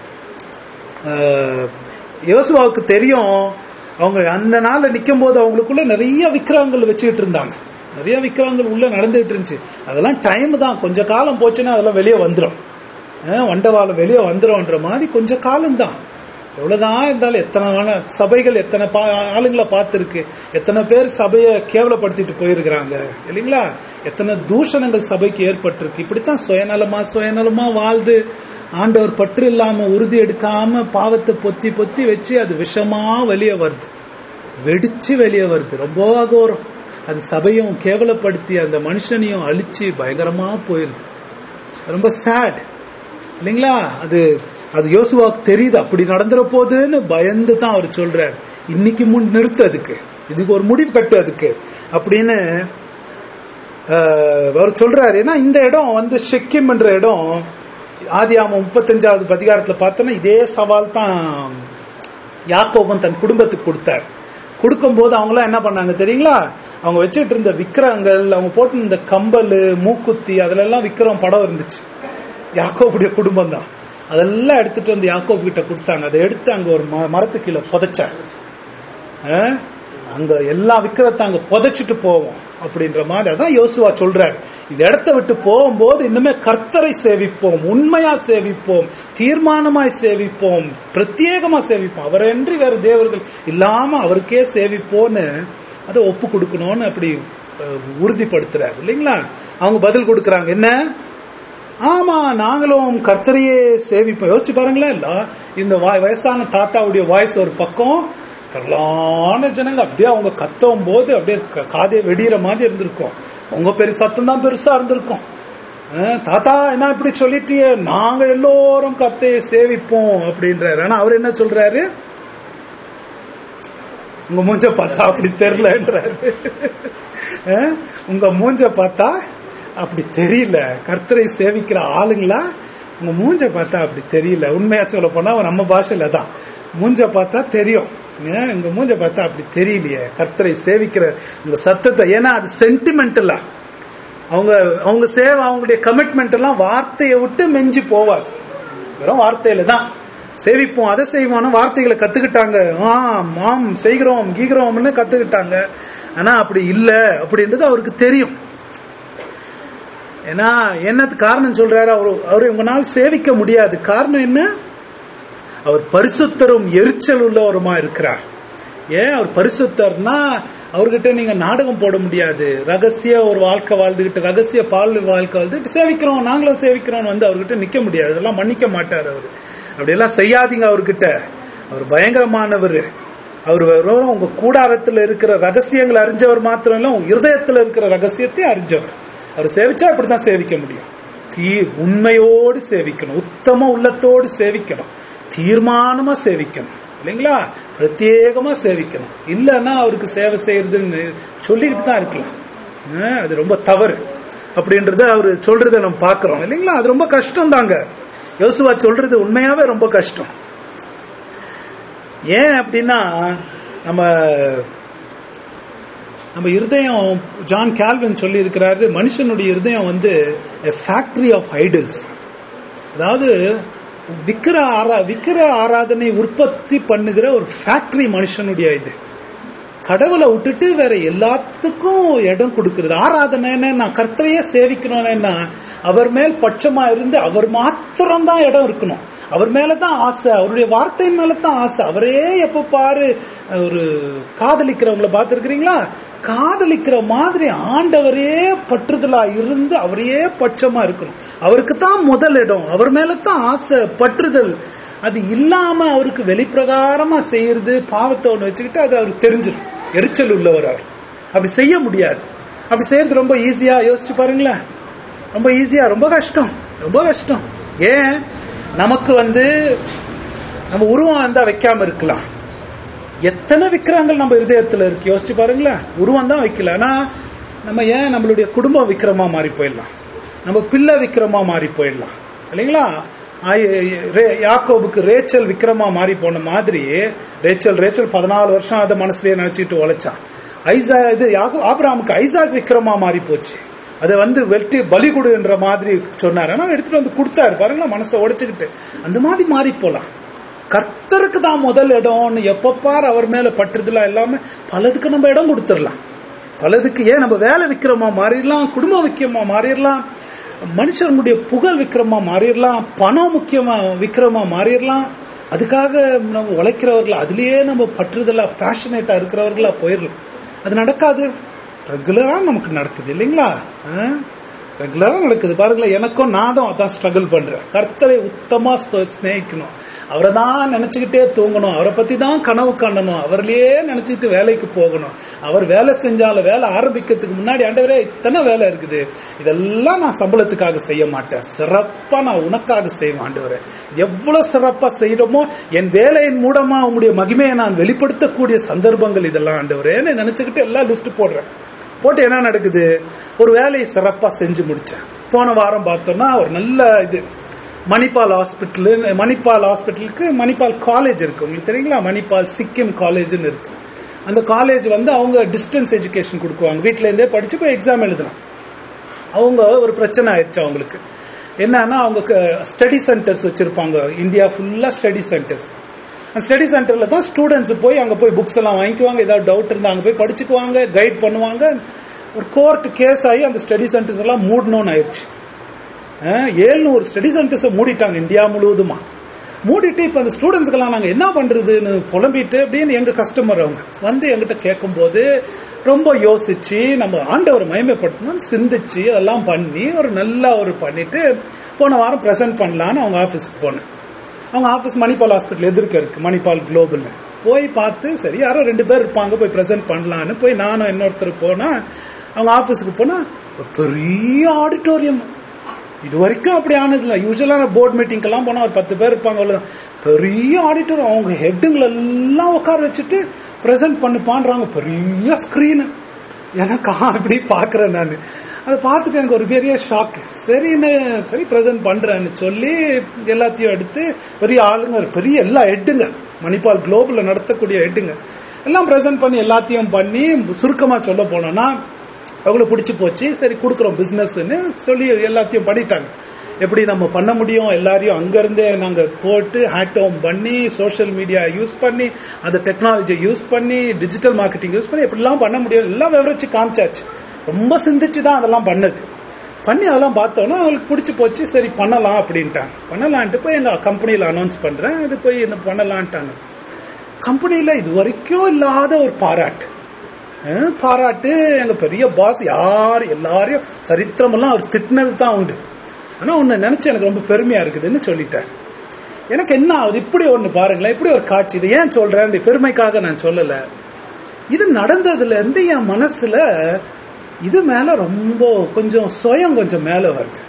அஹ், யோசுவாவுக்கு தெரியும் அவங்க அந்த நாள்ல நிக்கும் போது அவங்களுக்குள்ள நிறைய விக்கிரகங்கள் வச்சுக்கிட்டு இருந்தாங்க நிறைய விக்கிரகங்கள் உள்ள நடந்துட்டு இருந்துச்சு அதெல்லாம் டைம் தான் கொஞ்ச காலம் போச்சுன்னா அதெல்லாம் வெளியே வந்துடும் வண்டவாளம் வெளியே வந்துரும்ன்ற மாதிரி கொஞ்ச காலம் தான் எவ்வளவுதான் இருந்தாலும் எத்தனை ஆன- சபைகள் எத்தனை பா- ஆளுங்களை பார்த்திருக்கு எத்தனை பேர் சபையை கேவலப்படுத்திட்டு போயிருக்கிறாங்க இல்லைங்களா எத்தனை தூஷணங்கள் சபைக்கு ஏற்பட்டிருக்கு இப்படித்தான் சுயநலமா சுயநலமா வாழ்ந்து ஆண்டவர் பற்று இல்லாம உறுதி எடுக்காம பாவத்தை பொத்தி பொத்தி வச்சு அது விஷமா வெளியே வருது வெடிச்சு வெளியே வருது ரொம்ப அகோரம் அது சபையும் கேவலப்படுத்தி அந்த மனுஷனையும் அழிச்சு பயங்கரமா போயிருது ரொம்ப சேட் இல்லைங்களா அது அது யோசுவாக்கு தெரியுது அப்படி நடந்துற போதுன்னு பயந்து தான் அவர் சொல்றார் இன்னைக்கு முன் நிறுத்து அதுக்கு இதுக்கு ஒரு முடிவு கட்டு அதுக்கு அப்படின்னு ஆஹ், அவர் சொல்றாரு ஏன்னா இந்த இடம் வந்து ஷெக்கிம் என்ற இடம் ஆதியாம முப்பத்தஞ்சாவது அதிகாரத்துல பார்த்தோன்னா இதே சவால் தான் யாக்கோபன் தன் குடும்பத்துக்கு கொடுத்தார் கொடுக்கும்போது அவங்களாம் என்ன பண்ணாங்க தெரியுங்களா அவங்க வச்சுட்டு இருந்த விக்கிரகங்கள் அவங்க போட்டு இருந்த கம்பல் மூக்குத்தி அதுல எல்லாம் விக்கிரம் படம் இருந்துச்சு யாக்கோபுடைய குடும்பம் தான் அதெல்லாம் எடுத்துட்டு வந்து யாக்கோபு கிட்ட கொடுத்தாங்க அதை எடுத்து அங்க ஒரு ம- மரத்து கீழே புதைச்சார் அஹ், அங்க எல்லா விக்கிரத்தை அங்க புதைச்சிட்டு போவோம் அப்படின்ற மாதிரி அதான் யோசுவா சொல்றார் இந்த இடத்த விட்டு போகும்போது இன்னுமே கர்த்தரை சேவிப்போம் உண்மையா சேவிப்போம் தீர்மானமாய் சேவிப்போம் பிரத்யேகமா சேவிப்போம் அவரன்றி வேற தேவர்கள் இல்லாம அவருக்கே சேவிப்போன்னு அதை ஒப்பு கொடுக்கணும்னு அப்படி அஹ், உறுதிப்படுத்துறாரு இல்லைங்களா அவங்க பதில் கொடுக்கறாங்க என்ன ஆமா நாங்களும் கர்த்தரையே சேவிப்போம் யோசிச்சு பாருங்களேன் இல்ல இந்த வாய் வயசான தாத்தாவுடைய வாய்ஸ் ஒரு பக்கம் திரளான ஜனங்க அப்படியே அவங்க கத்தவும் போது அப்படியே க- காதே வெடிகிற மாதிரி இருந்திருக்கும் உங்க பெரிய சத்தம் தான் பெருசா இருந்திருக்கும் அஹ், தாத்தா என்ன இப்படி சொல்லிட்டியே நாங்க எல்லோரும் கத்தையை சேவிப்போம் அப்படின்றாரு ஆனா அவர் என்ன சொல்றாரு உங்க மூஞ்ச பார்த்தா அப்படி தெரியலன்றாரு அஹ், உங்க மூஞ்ச பார்த்தா அப்படி தெரியல கர்த்தரை சேவிக்கிற ஆளுங்களா உங்க மூஞ்ச பார்த்தா அப்படி தெரியல உண்மையா சொல்ல போனா நம்ம பாஷையில தான் மூஞ்ச பார்த்தா தெரியும் ஏன், உங்க மூஞ்ச பார்த்தா அப்படி தெரியலையே கர்த்தரை சேவிக்கிற உங்க சத்தத்தை ஏன்னா அது சென்டிமெண்டலா அவங்க அவங்க சேவை அவங்களுடைய கமிட்மெண்ட் எல்லாம் வார்த்தையை விட்டு மெஞ்சி போவாது வெறும் வார்த்தையில தான் சேவிப்போம் அதை செய்வோம்னு வார்த்தைகளை கத்துக்கிட்டாங்க ஆம் ஆம் செய்கிறோம் கீகிறோம்னு கத்துக்கிட்டாங்க ஆனா அப்படி இல்ல அப்படின்றது அவருக்கு தெரியும் ஏன்னா என்னது காரணம் சொல்றாரு அவரு அவரு உங்களால் சேவிக்க முடியாது காரணம் என்ன அவர் பரிசுத்தரும் எரிச்சல் உள்ளவருமா இருக்கிறார் ஏன் அவர் பரிசுத்தர்னா அவர்கிட்ட நீங்க நாடகம் போட முடியாது ரகசிய ஒரு வாழ்க்கை வாழ்ந்துகிட்டு ரகசிய பால் வாழ்க்கை வாழ்ந்துட்டு சேவிக்கிறோம் நாங்களும் சேவிக்கிறோம் வந்து அவர்கிட்ட நிக்க முடியாது அதெல்லாம் மன்னிக்க மாட்டார் அவர் அப்படியெல்லாம் செய்யாதீங்க அவர்கிட்ட அவர் பயங்கரமானவர் அவர் வெறும் உங்க கூடாரத்துல இருக்கிற ரகசியங்களை அறிஞ்சவர் மாத்திரம் இல்ல உங்க இருதயத்துல இருக்கிற ரகசியத்தை அறிஞ்சவர் அவர் சேவிச்சா இப்படித்தான் சேவிக்க முடியும் தீ உண்மையோடு சேவிக்கணும் உத்தம உள்ளத்தோடு சேவிக்கணும் தீர்மானமா சேவிக்கணும் இல்லைங்களா பிரத்யேகமா சேவிக்கணும் இல்லைன்னா அவருக்கு சேவை செய்யறதுன்னு சொல்லிக்கிட்டு தான் இருக்கலாம் ஆஹ், அது ரொம்ப தவறு அப்படின்றத அவர் சொல்றதை நம்ம பாக்குறோம் இல்லைங்களா அது ரொம்ப கஷ்டம் தாங்க யோசுவா சொல்றது உண்மையாவே ரொம்ப கஷ்டம் ஏன் அப்படின்னா நம்ம நம்ம இருதயம் ஜான் கால்வின் சொல்லி இருக்கிறாரு மனுஷனுடைய இருதயம் வந்து ஃபேக்டரி ஆஃப் ஐடல்ஸ் அதாவது விக்கிர ஆரா விக்கிர ஆராதனை உற்பத்தி பண்ணுகிற ஒரு ஃபேக்டரி மனுஷனுடைய இது கடவுளை விட்டுட்டு வேற எல்லாத்துக்கும் இடம் கொடுக்கிறது ஆராதனைன்னு நான் கர்த்தரையே சேவிக்கணும்னா அவர் மேல் பட்சமா இருந்து அவர் மாத்திரம் தான் இடம் இருக்கணும் அவர் மேலதான் ஆசை அவருடைய வார்த்தை மேலதான் ஆசை அவரே எப்ப பாரு ஒரு காதலிக்கிறவங்கள பார்த்திருக்கிறீங்களா காதலிக்கிற மாதிரி ஆண்டவரே பற்றுதலா இருந்து அவரையே பட்சமா இருக்கணும் அவருக்கு தான் முதல் இடம் அவர் மேலதான் ஆசை பற்றுதல் அது இல்லாம அவருக்கு வெளிப்பிரகாரமா செய்யறது பாவத்தை ஒண்ணு வச்சுக்கிட்டு அது அவருக்கு தெரிஞ்சிடும் எரிச்சல் உள்ளவர் அவர் அப்படி செய்ய முடியாது அப்படி செய்யறது ரொம்ப ஈஸியா யோசிச்சு பாருங்களேன் ரொம்ப ஈஸியா ரொம்ப கஷ்டம் ரொம்ப கஷ்டம் ஏன் நமக்கு வந்து நம்ம உருவம் வந்தா வைக்காம இருக்கலாம் எத்தனை விக்கிரங்கள் நம்ம இருதயத்துல இருக்கு யோசிச்சு பாருங்களேன் உருவம் தான் வைக்கல ஆனா நம்ம ஏன் நம்மளுடைய குடும்ப விக்கிரமா மாறி போயிடலாம் நம்ம பிள்ளை விக்கிரமா மாறி போயிடலாம் இல்லைங்களா ஆய்- ரே- யாக்கோபுக்கு ரேச்சல் விக்கிரமா மாறி போன மாதிரி ரேச்சல் ரேச்சல் பதினாலு வருஷம் அதை மனசுலயே நினைச்சிட்டு உழைச்சான் ஐசா இது யாக்கோ ஆபிரகாமுக்கு ஐசாக் விக்கிரமா மாறி போச்சு அதை வந்து வெட்டி பலி கொடுன்ற மாதிரி சொன்னார் ஆனா எடுத்துட்டு வந்து கொடுத்தாரு பாருங்களா மனசை உடைச்சுக்கிட்டு அந்த மாதிரி மாறி போலாம் கர்த்தருக்கு தான் முதல் இடம்னு எப்ப பார் அவர் மேல பற்றுதலா எல்லாமே பலதுக்கு நம்ம இடம் கொடுத்துடலாம் பலதுக்கு ஏன் நம்ம வேலை விக்கிரமா மாறிடலாம் குடும்ப விக்கிரமா மாறிடலாம் மனுஷனுடைய புகழ் விக்கிரமா மாறிடலாம் பணம் முக்கியமா விக்கிரமா மாறிடலாம் அதுக்காக நம்ம உழைக்கிறவர்களா அதுலயே நம்ம பற்றுதலா பேஷனேட்டா இருக்கிறவர்களா போயிடலாம் அது நடக்காது ரெகுலரா நமக்கு நடக்குது இல்லைங்களா ரெகுலரா நடக்குது பாருங்களேன் எனக்கும் நான் தான் அதான் ஸ்ட்ரகிள் பண்றேன் கர்த்தரை உத்தமா ஸ்த- சிநேகிக்கணும் அவரை தான் நினைச்சுக்கிட்டே தூங்கணும் அவரை பத்தி தான் கனவு காணணும் அவர்லயே நினைச்சுக்கிட்டு வேலைக்கு போகணும் அவர் வேலை செஞ்சாலும் வேலை ஆரம்பிக்கிறதுக்கு முன்னாடி ஆண்டவரே இத்தனை வேலை இருக்குது இதெல்லாம் நான் சம்பளத்துக்காக செய்ய மாட்டேன் சிறப்பா நான் உனக்காக செய்வேன் ஆண்டவரே எவ்வளவு சிறப்பா செய்யறோமோ என் வேலையின் மூலமா உங்களுடைய மகிமையை நான் வெளிப்படுத்தக்கூடிய சந்தர்ப்பங்கள் இதெல்லாம் ஆண்டவரேன்னு நினைச்சுக்கிட்டு எல்லாம் லிஸ்ட் போடுறேன் போட்டு என்ன நடக்குது ஒரு வேலையை சிறப்பா செஞ்சு முடிச்சேன் போன வாரம் பார்த்தோம்னா ஒரு நல்ல இது மணிப்பால் ஹாஸ்பிட்டல் மணிப்பால் ஹாஸ்பிட்டலுக்கு மணிப்பால் காலேஜ் இருக்கு உங்களுக்கு தெரியுங்களா மணிப்பால் சிக்கிம் காலேஜ்னு இருக்கு அந்த காலேஜ் வந்து அவங்க டிஸ்டன்ஸ் எஜுகேஷன் கொடுக்குவாங்க வீட்ல இருந்தே படிச்சு போய் எக்ஸாம் எழுதலாம் அவங்க ஒரு பிரச்சனை ஆயிடுச்சு அவங்களுக்கு என்னன்னா அவங்க ஸ்டடி சென்டர்ஸ் வச்சிருப்பாங்க இந்தியா ஃபுல்லா ஸ்டடி சென்டர்ஸ் அந்த ஸ்டடி சென்டர்ல தான் ஸ்டூடெண்ட்ஸ் போய் அங்க போய் புக்ஸ் எல்லாம் வாங்கிக்குவாங்க ஏதாவது டவுட் இருந்தா அங்க போய் படிச்சுக்குவாங்க கைட் பண்ணுவாங்க ஒரு கோர்ட் கேஸ் ஆகி அந்த ஸ்டடி சென்டர்ஸ் எல்லாம் மூடணும்னு ஆயிடுச்சு ஏழ்நூறு ஸ்டடி சென்டர்ஸை மூடிட்டாங்க இந்தியா முழுவதுமா மூடிட்டு இப்ப அந்த ஸ்டூடெண்ட்ஸ்க்கெல்லாம் நாங்க என்ன பண்றதுன்னு புலம்பிட்டு அப்படின்னு எங்க கஸ்டமர் அவங்க வந்து எங்கிட்ட கேட்கும்போது ரொம்ப யோசிச்சு நம்ம ஆண்டவர் மயமைப்படுத்தணும் சிந்திச்சு அதெல்லாம் பண்ணி ஒரு நல்லா ஒரு பண்ணிட்டு போன வாரம் பிரசன்ட் பண்ணலான்னு அவங்க ஆபீஸ்க்கு போனேன் அவங்க ஆபீஸ் மணிப்பால் ஹாஸ்பிட்டல் எதிர்க்க இருக்கு மணிப்பால் குளோபல் போய் பார்த்து சரி யாரோ ரெண்டு பேர் இருப்பாங்க போய் ப்ரெசென்ட் பண்ணலான்னு போய் நானும் இன்னொருத்தர் போனா அவங்க ஆபீஸ்க்கு போனா ஒரு பெரிய ஆடிட்டோரியம் இது வரைக்கும் அப்படி ஆனதில்ல யூஸ்வலா நான் போர்ட் மீட்டிங்க்கெல்லாம் போனா ஒரு பத்து பேர் இருப்பாங்க அவ்வளவுதான் பெரிய ஆடிட்டோரியம் அவங்க ஹெட்டுங்களை எல்லாம் உட்கார வச்சுட்டு ப்ரெசென்ட் பண்ணுப்பான்றாங்க பெரிய ஸ்கிரீனு எனக்கு இப்படி பாக்குறேன் நான் அதை பார்த்துட்டு எனக்கு ஒரு பெரிய ஷாக் சரின்னு சரி ப்ரெசென்ட் பண்றேன்னு சொல்லி எல்லாத்தையும் எடுத்து பெரிய ஆளுங்க பெரிய எல்லா ஹெட்டுங்க மணிப்பால் குளோபல்ல நடத்தக்கூடிய ஹெட்டுங்க எல்லாம் ப்ரெசென்ட் பண்ணி எல்லாத்தையும் பண்ணி சுருக்கமா சொல்ல போனோம்னா அவங்களுக்கு பிடிச்சி போச்சு சரி கொடுக்குறோம் பிசினஸ்ன்னு சொல்லி எல்லாத்தையும் பண்ணிட்டாங்க எப்படி நம்ம பண்ண முடியும் எல்லாரையும் அங்கிருந்தே நாங்க போட்டு ஹேட்டோம் பண்ணி சோஷியல் மீடியா யூஸ் பண்ணி அந்த டெக்னாலஜி யூஸ் பண்ணி டிஜிட்டல் மார்க்கெட்டிங் யூஸ் பண்ணி எப்படிலாம் பண்ண முடியும் எல்லாம் விவரிச்சு காமிச்சாச்சு ரொம்ப சிந்திச்சு தான் அதெல்லாம் பண்ணது பண்ணி அதெல்லாம் பார்த்தோன்னா அவங்களுக்கு பிடிச்சி போச்சு சரி பண்ணலாம் அப்படின்ட்டாங்க பண்ணலான்ட்டு போய் எங்க கம்பெனியில் அனௌன்ஸ் பண்றேன் அது போய் இந்த பண்ணலான்ட்டாங்க கம்பெனியில இது வரைக்கும் இல்லாத ஒரு பாராட்டு அஹ் பாராட்டு எங்க பெரிய பாஸ் யார் எல்லாரையும் சரித்திரமெல்லாம் அவர் திட்டினது தான் உண்டு ஆனா உன்னை நினைச்சு எனக்கு ரொம்ப பெருமையா இருக்குதுன்னு சொல்லிட்டார் எனக்கு என்ன ஆகுது இப்படி ஒண்ணு பாருங்களேன் இப்படி ஒரு காட்சி இது ஏன் சொல்றேன் இந்த பெருமைக்காக நான் சொல்லல இது நடந்ததுல இருந்து என் மனசுல இது மேல ரொம்ப கொஞ்சம் சுயம் கொஞ்சம் மேல வருது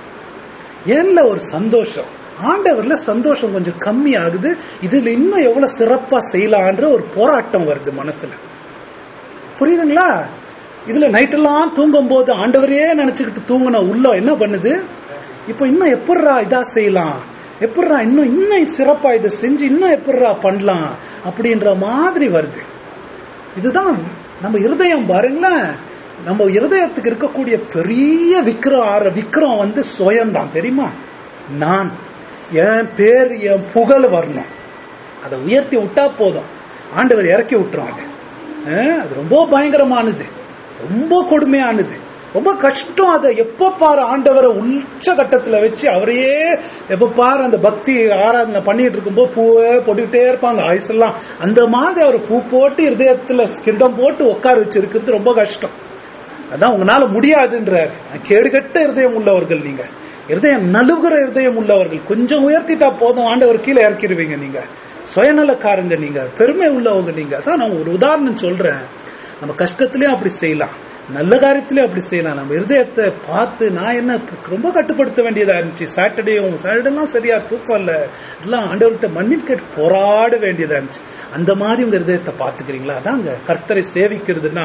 ஏன்ல ஒரு சந்தோஷம் ஆண்டவர்ல சந்தோஷம் கொஞ்சம் கம்மி ஆகுது இதுல இன்னும் எவ்வளவு சிறப்பா செய்யலான்ற ஒரு போராட்டம் வருது மனசுல புரியுதுங்களா இதுல நைட்டெல்லாம் தூங்கும் போது ஆண்டவரையே நினைச்சுக்கிட்டு தூங்கின உள்ள என்ன பண்ணுது இப்போ இன்னும் எப்படிரா இதா செய்யலாம் எப்படிரா இன்னும் இன்னும் சிறப்பா இதை செஞ்சு இன்னும் எப்படிரா பண்ணலாம் அப்படின்ற மாதிரி வருது இதுதான் நம்ம இருதயம் பாருங்களேன் நம்ம இருதயத்துக்கு இருக்கக்கூடிய பெரிய விக்கிரம் ஆற விக்கிரம் வந்து சுயம்தான் தெரியுமா நான் என் பேர் என் புகழ் வரணும் அதை உயர்த்தி விட்டா போதும் ஆண்டவர் இறக்கி விட்டுரும் அது அஹ், அது ரொம்ப பயங்கரமானது ரொம்ப கொடுமையானது ரொம்ப கஷ்டம் அதை எப்ப பாரு ஆண்டவரை உச்ச கட்டத்துல வச்சு அவரையே எப்ப பாரு அந்த பக்தி ஆராதனை பண்ணிட்டு இருக்கும்போது பூவே போட்டுக்கிட்டே இருப்பாங்க ஆயுசெல்லாம் அந்த மாதிரி அவர் பூ போட்டு இருதயத்துல கிண்டம் போட்டு உட்கார வச்சு இருக்கிறது ரொம்ப கஷ்டம் அதான் உங்களால முடியாதுன்றார் கேடுகட்ட இருதயம் உள்ளவர்கள் நீங்க இருதயம் நலுகுற இருதயம் உள்ளவர்கள் கொஞ்சம் உயர்த்திட்டா போதும் ஆண்டவர் கீழே இறக்கிடுவீங்க நீங்க சுயநலக்காரங்க நீங்க பெருமை உள்ளவங்க நீங்க அதான் நான் ஒரு உதாரணம் சொல்றேன் நம்ம கஷ்டத்திலயும் அப்படி செய்யலாம் நல்ல காரியத்திலயும் அப்படி செய்யலாம் நம்ம இருதயத்தை பார்த்து நான் என்ன ரொம்ப கட்டுப்படுத்த வேண்டியதா இருந்துச்சு சாட்டர்டேயும் சாட்டர்டேலாம் சரியா தூக்கம் இல்ல எல்லாம் ஆண்டவர்கிட்ட மன்னிப்பு கேட்டு போராட வேண்டியதா இருந்துச்சு அந்த மாதிரி உங்க இருதயத்தை பாத்துக்கிறீங்களா அதாங்க கர்த்தரை சேவிக்கிறதுனா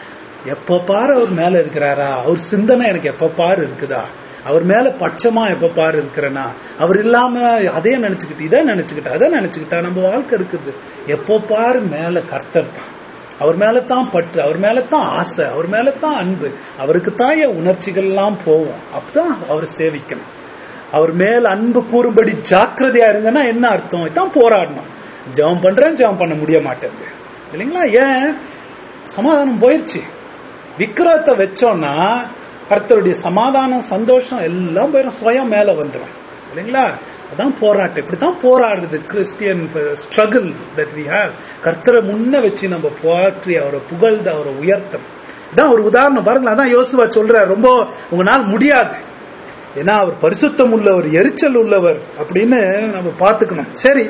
எப்ப பாரு அவர் மேல இருக்கிறாரா அவர் சிந்தனை எனக்கு எப்ப பாரு இருக்குதா அவர் மேல பட்சமா எப்ப பாரு இருக்கிறனா அவர் இல்லாம அதே நினைச்சுக்கிட்டு இதை நினைச்சுக்கிட்டு அதை நினைச்சுக்கிட்டா நம்ம வாழ்க்கை இருக்குது எப்போ பாரு மேல கர்த்தர் தான் அவர் மேல தான் பற்று அவர் மேல தான் ஆசை அவர் மேல தான் அன்பு அவருக்கு தான் என் உணர்ச்சிகள் எல்லாம் போவோம் அப்பதான் அவர் சேவிக்கணும் அவர் மேல் அன்பு கூறும்படி ஜாக்கிரதையா இருங்கன்னா என்ன அர்த்தம் இதான் போராடணும் ஜெபம் பண்றேன் ஜெபம் பண்ண முடிய மாட்டேங்குது இல்லைங்களா ஏன் சமாதானம் போயிருச்சு விக்கிரத்தை வச்சோம்னா கர்த்தருடைய சமாதானம் சந்தோஷம் எல்லாம் போயிடும் சுயம் மேல வந்துடும் இல்லைங்களா அதான் போராட்டம் இப்படித்தான் போராடுறது Christian struggle that we have கர்த்தரை முன்ன வச்சு நம்ம போற்றி அவரை புகழ்ந்து அவரை உயர்த்தம் இதான் ஒரு உதாரணம் பாருங்களேன் அதான் யோசுவா சொல்றார் ரொம்ப உங்களால் முடியாது ஏன்னா அவர் பரிசுத்தம் உள்ளவர் எரிச்சல் உள்ளவர் அப்படின்னு நம்ம பார்த்துக்கணும் சரி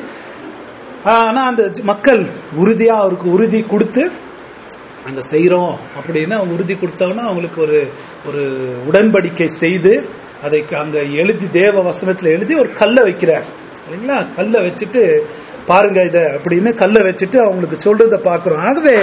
ஆனா அந்த மக்கள் உறுதியா அவருக்கு உறுதி கொடுத்து அங்க செய்யறோம் அப்படின்னு அவங்க உறுதி கொடுத்தவொன்னா அவங்களுக்கு ஒரு ஒரு உடன்படிக்கை செய்து அதை அங்க எழுதி தேவ வசனத்துல எழுதி ஒரு கல்லை வைக்கிறார் இல்லைங்களா கல்லை வச்சுட்டு பாருங்க இத அப்படின்னு கல்லை வச்சுட்டு அவங்களுக்கு சொல்றத பாக்குறோம் ஆகவே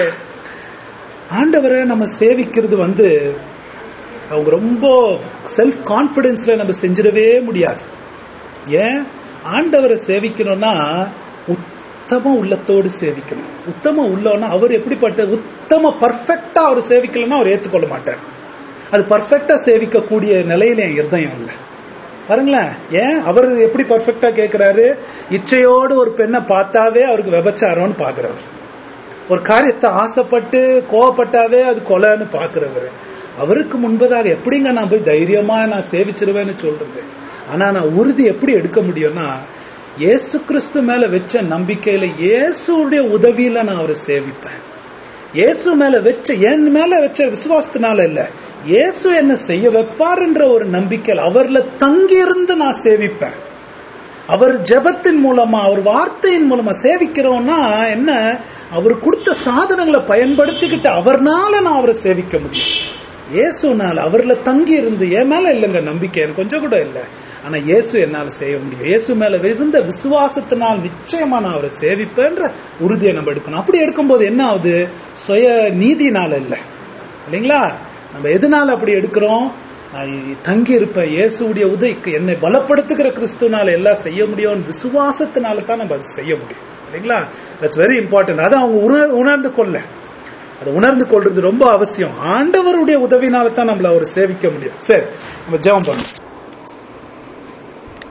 ஆண்டவரை நம்ம சேவிக்கிறது வந்து அவங்க ரொம்ப செல்ஃப் கான்பிடன்ஸ்ல நம்ம செஞ்சிடவே முடியாது ஏன் ஆண்டவரை சேவிக்கணும்னா உத்தம உள்ளத்தோடு சேவிக்கணும் உத்தம உள்ளோன்னா அவர் எப்படிப்பட்ட உத்தம பர்ஃபெக்டா அவர் சேவிக்கலன்னா அவர் ஏத்துக்கொள்ள மாட்டார் அது பர்ஃபெக்டா சேவிக்கக்கூடிய நிலையில என் இருதயம் இல்லை பாருங்களேன் ஏன் அவர் எப்படி பர்ஃபெக்டா கேட்கிறாரு இச்சையோடு ஒரு பெண்ணை பார்த்தாவே அவருக்கு விபச்சாரம்னு பாக்குறவர் ஒரு காரியத்தை ஆசைப்பட்டு கோவப்பட்டாவே அது கொலைன்னு பாக்குறவர் அவருக்கு முன்பதாக எப்படிங்க நான் போய் தைரியமா நான் சேவிச்சிருவேன்னு சொல்றது ஆனா நான் உறுதி எப்படி எடுக்க முடியும்னா இயேசு கிறிஸ்து மேல வச்ச நம்பிக்கையில இயேசுடைய உதவியில நான் அவரை சேவிப்பேன் இயேசு மேல வச்ச என் மேல வச்ச விசுவாசத்தினால இல்ல இயேசு என்ன செய்ய வைப்பாருன்ற ஒரு நம்பிக்கையில் அவர்ல தங்கி இருந்து நான் சேவிப்பேன் அவர் ஜெபத்தின் மூலமா அவர் வார்த்தையின் மூலமா சேவிக்கிறோம்னா என்ன அவர் கொடுத்த சாதனங்களை பயன்படுத்திக்கிட்டு அவர்னால நான் அவரை சேவிக்க முடியும் இயேசுனால அவர்ல தங்கி இருந்து என் மேல இல்லைங்க நம்பிக்கை எனக்கு கொஞ்சம் கூட இல்லை ஆனா இயேசு என்னால செய்ய முடியும் இயேசு மேல இருந்த விசுவாசத்தினால் நிச்சயமா நான் அவரை சேவிப்பேன்ற உறுதியை நம்ம எடுக்கணும் அப்படி எடுக்கும்போது என்ன ஆகுது சுய நீதினால இல்லை இல்லைங்களா நம்ம எதனால அப்படி எடுக்கிறோம் நான் தங்கி இருப்பேன் இயேசுடைய உதவி என்னை பலப்படுத்துகிற கிறிஸ்துனால எல்லாம் செய்ய முடியும் விசுவாசத்தினால தான் நம்ம அது செய்ய முடியும் இல்லைங்களா தட்ஸ் வெரி இம்பார்ட்டன்ட் அதை அவங்க உணர் உணர்ந்து கொள்ள அதை உணர்ந்து கொள்றது ரொம்ப அவசியம் ஆண்டவருடைய உதவினால தான் நம்மள அவர் சேவிக்க முடியும் சரி நம்ம ஜெபம் பண்ணணும்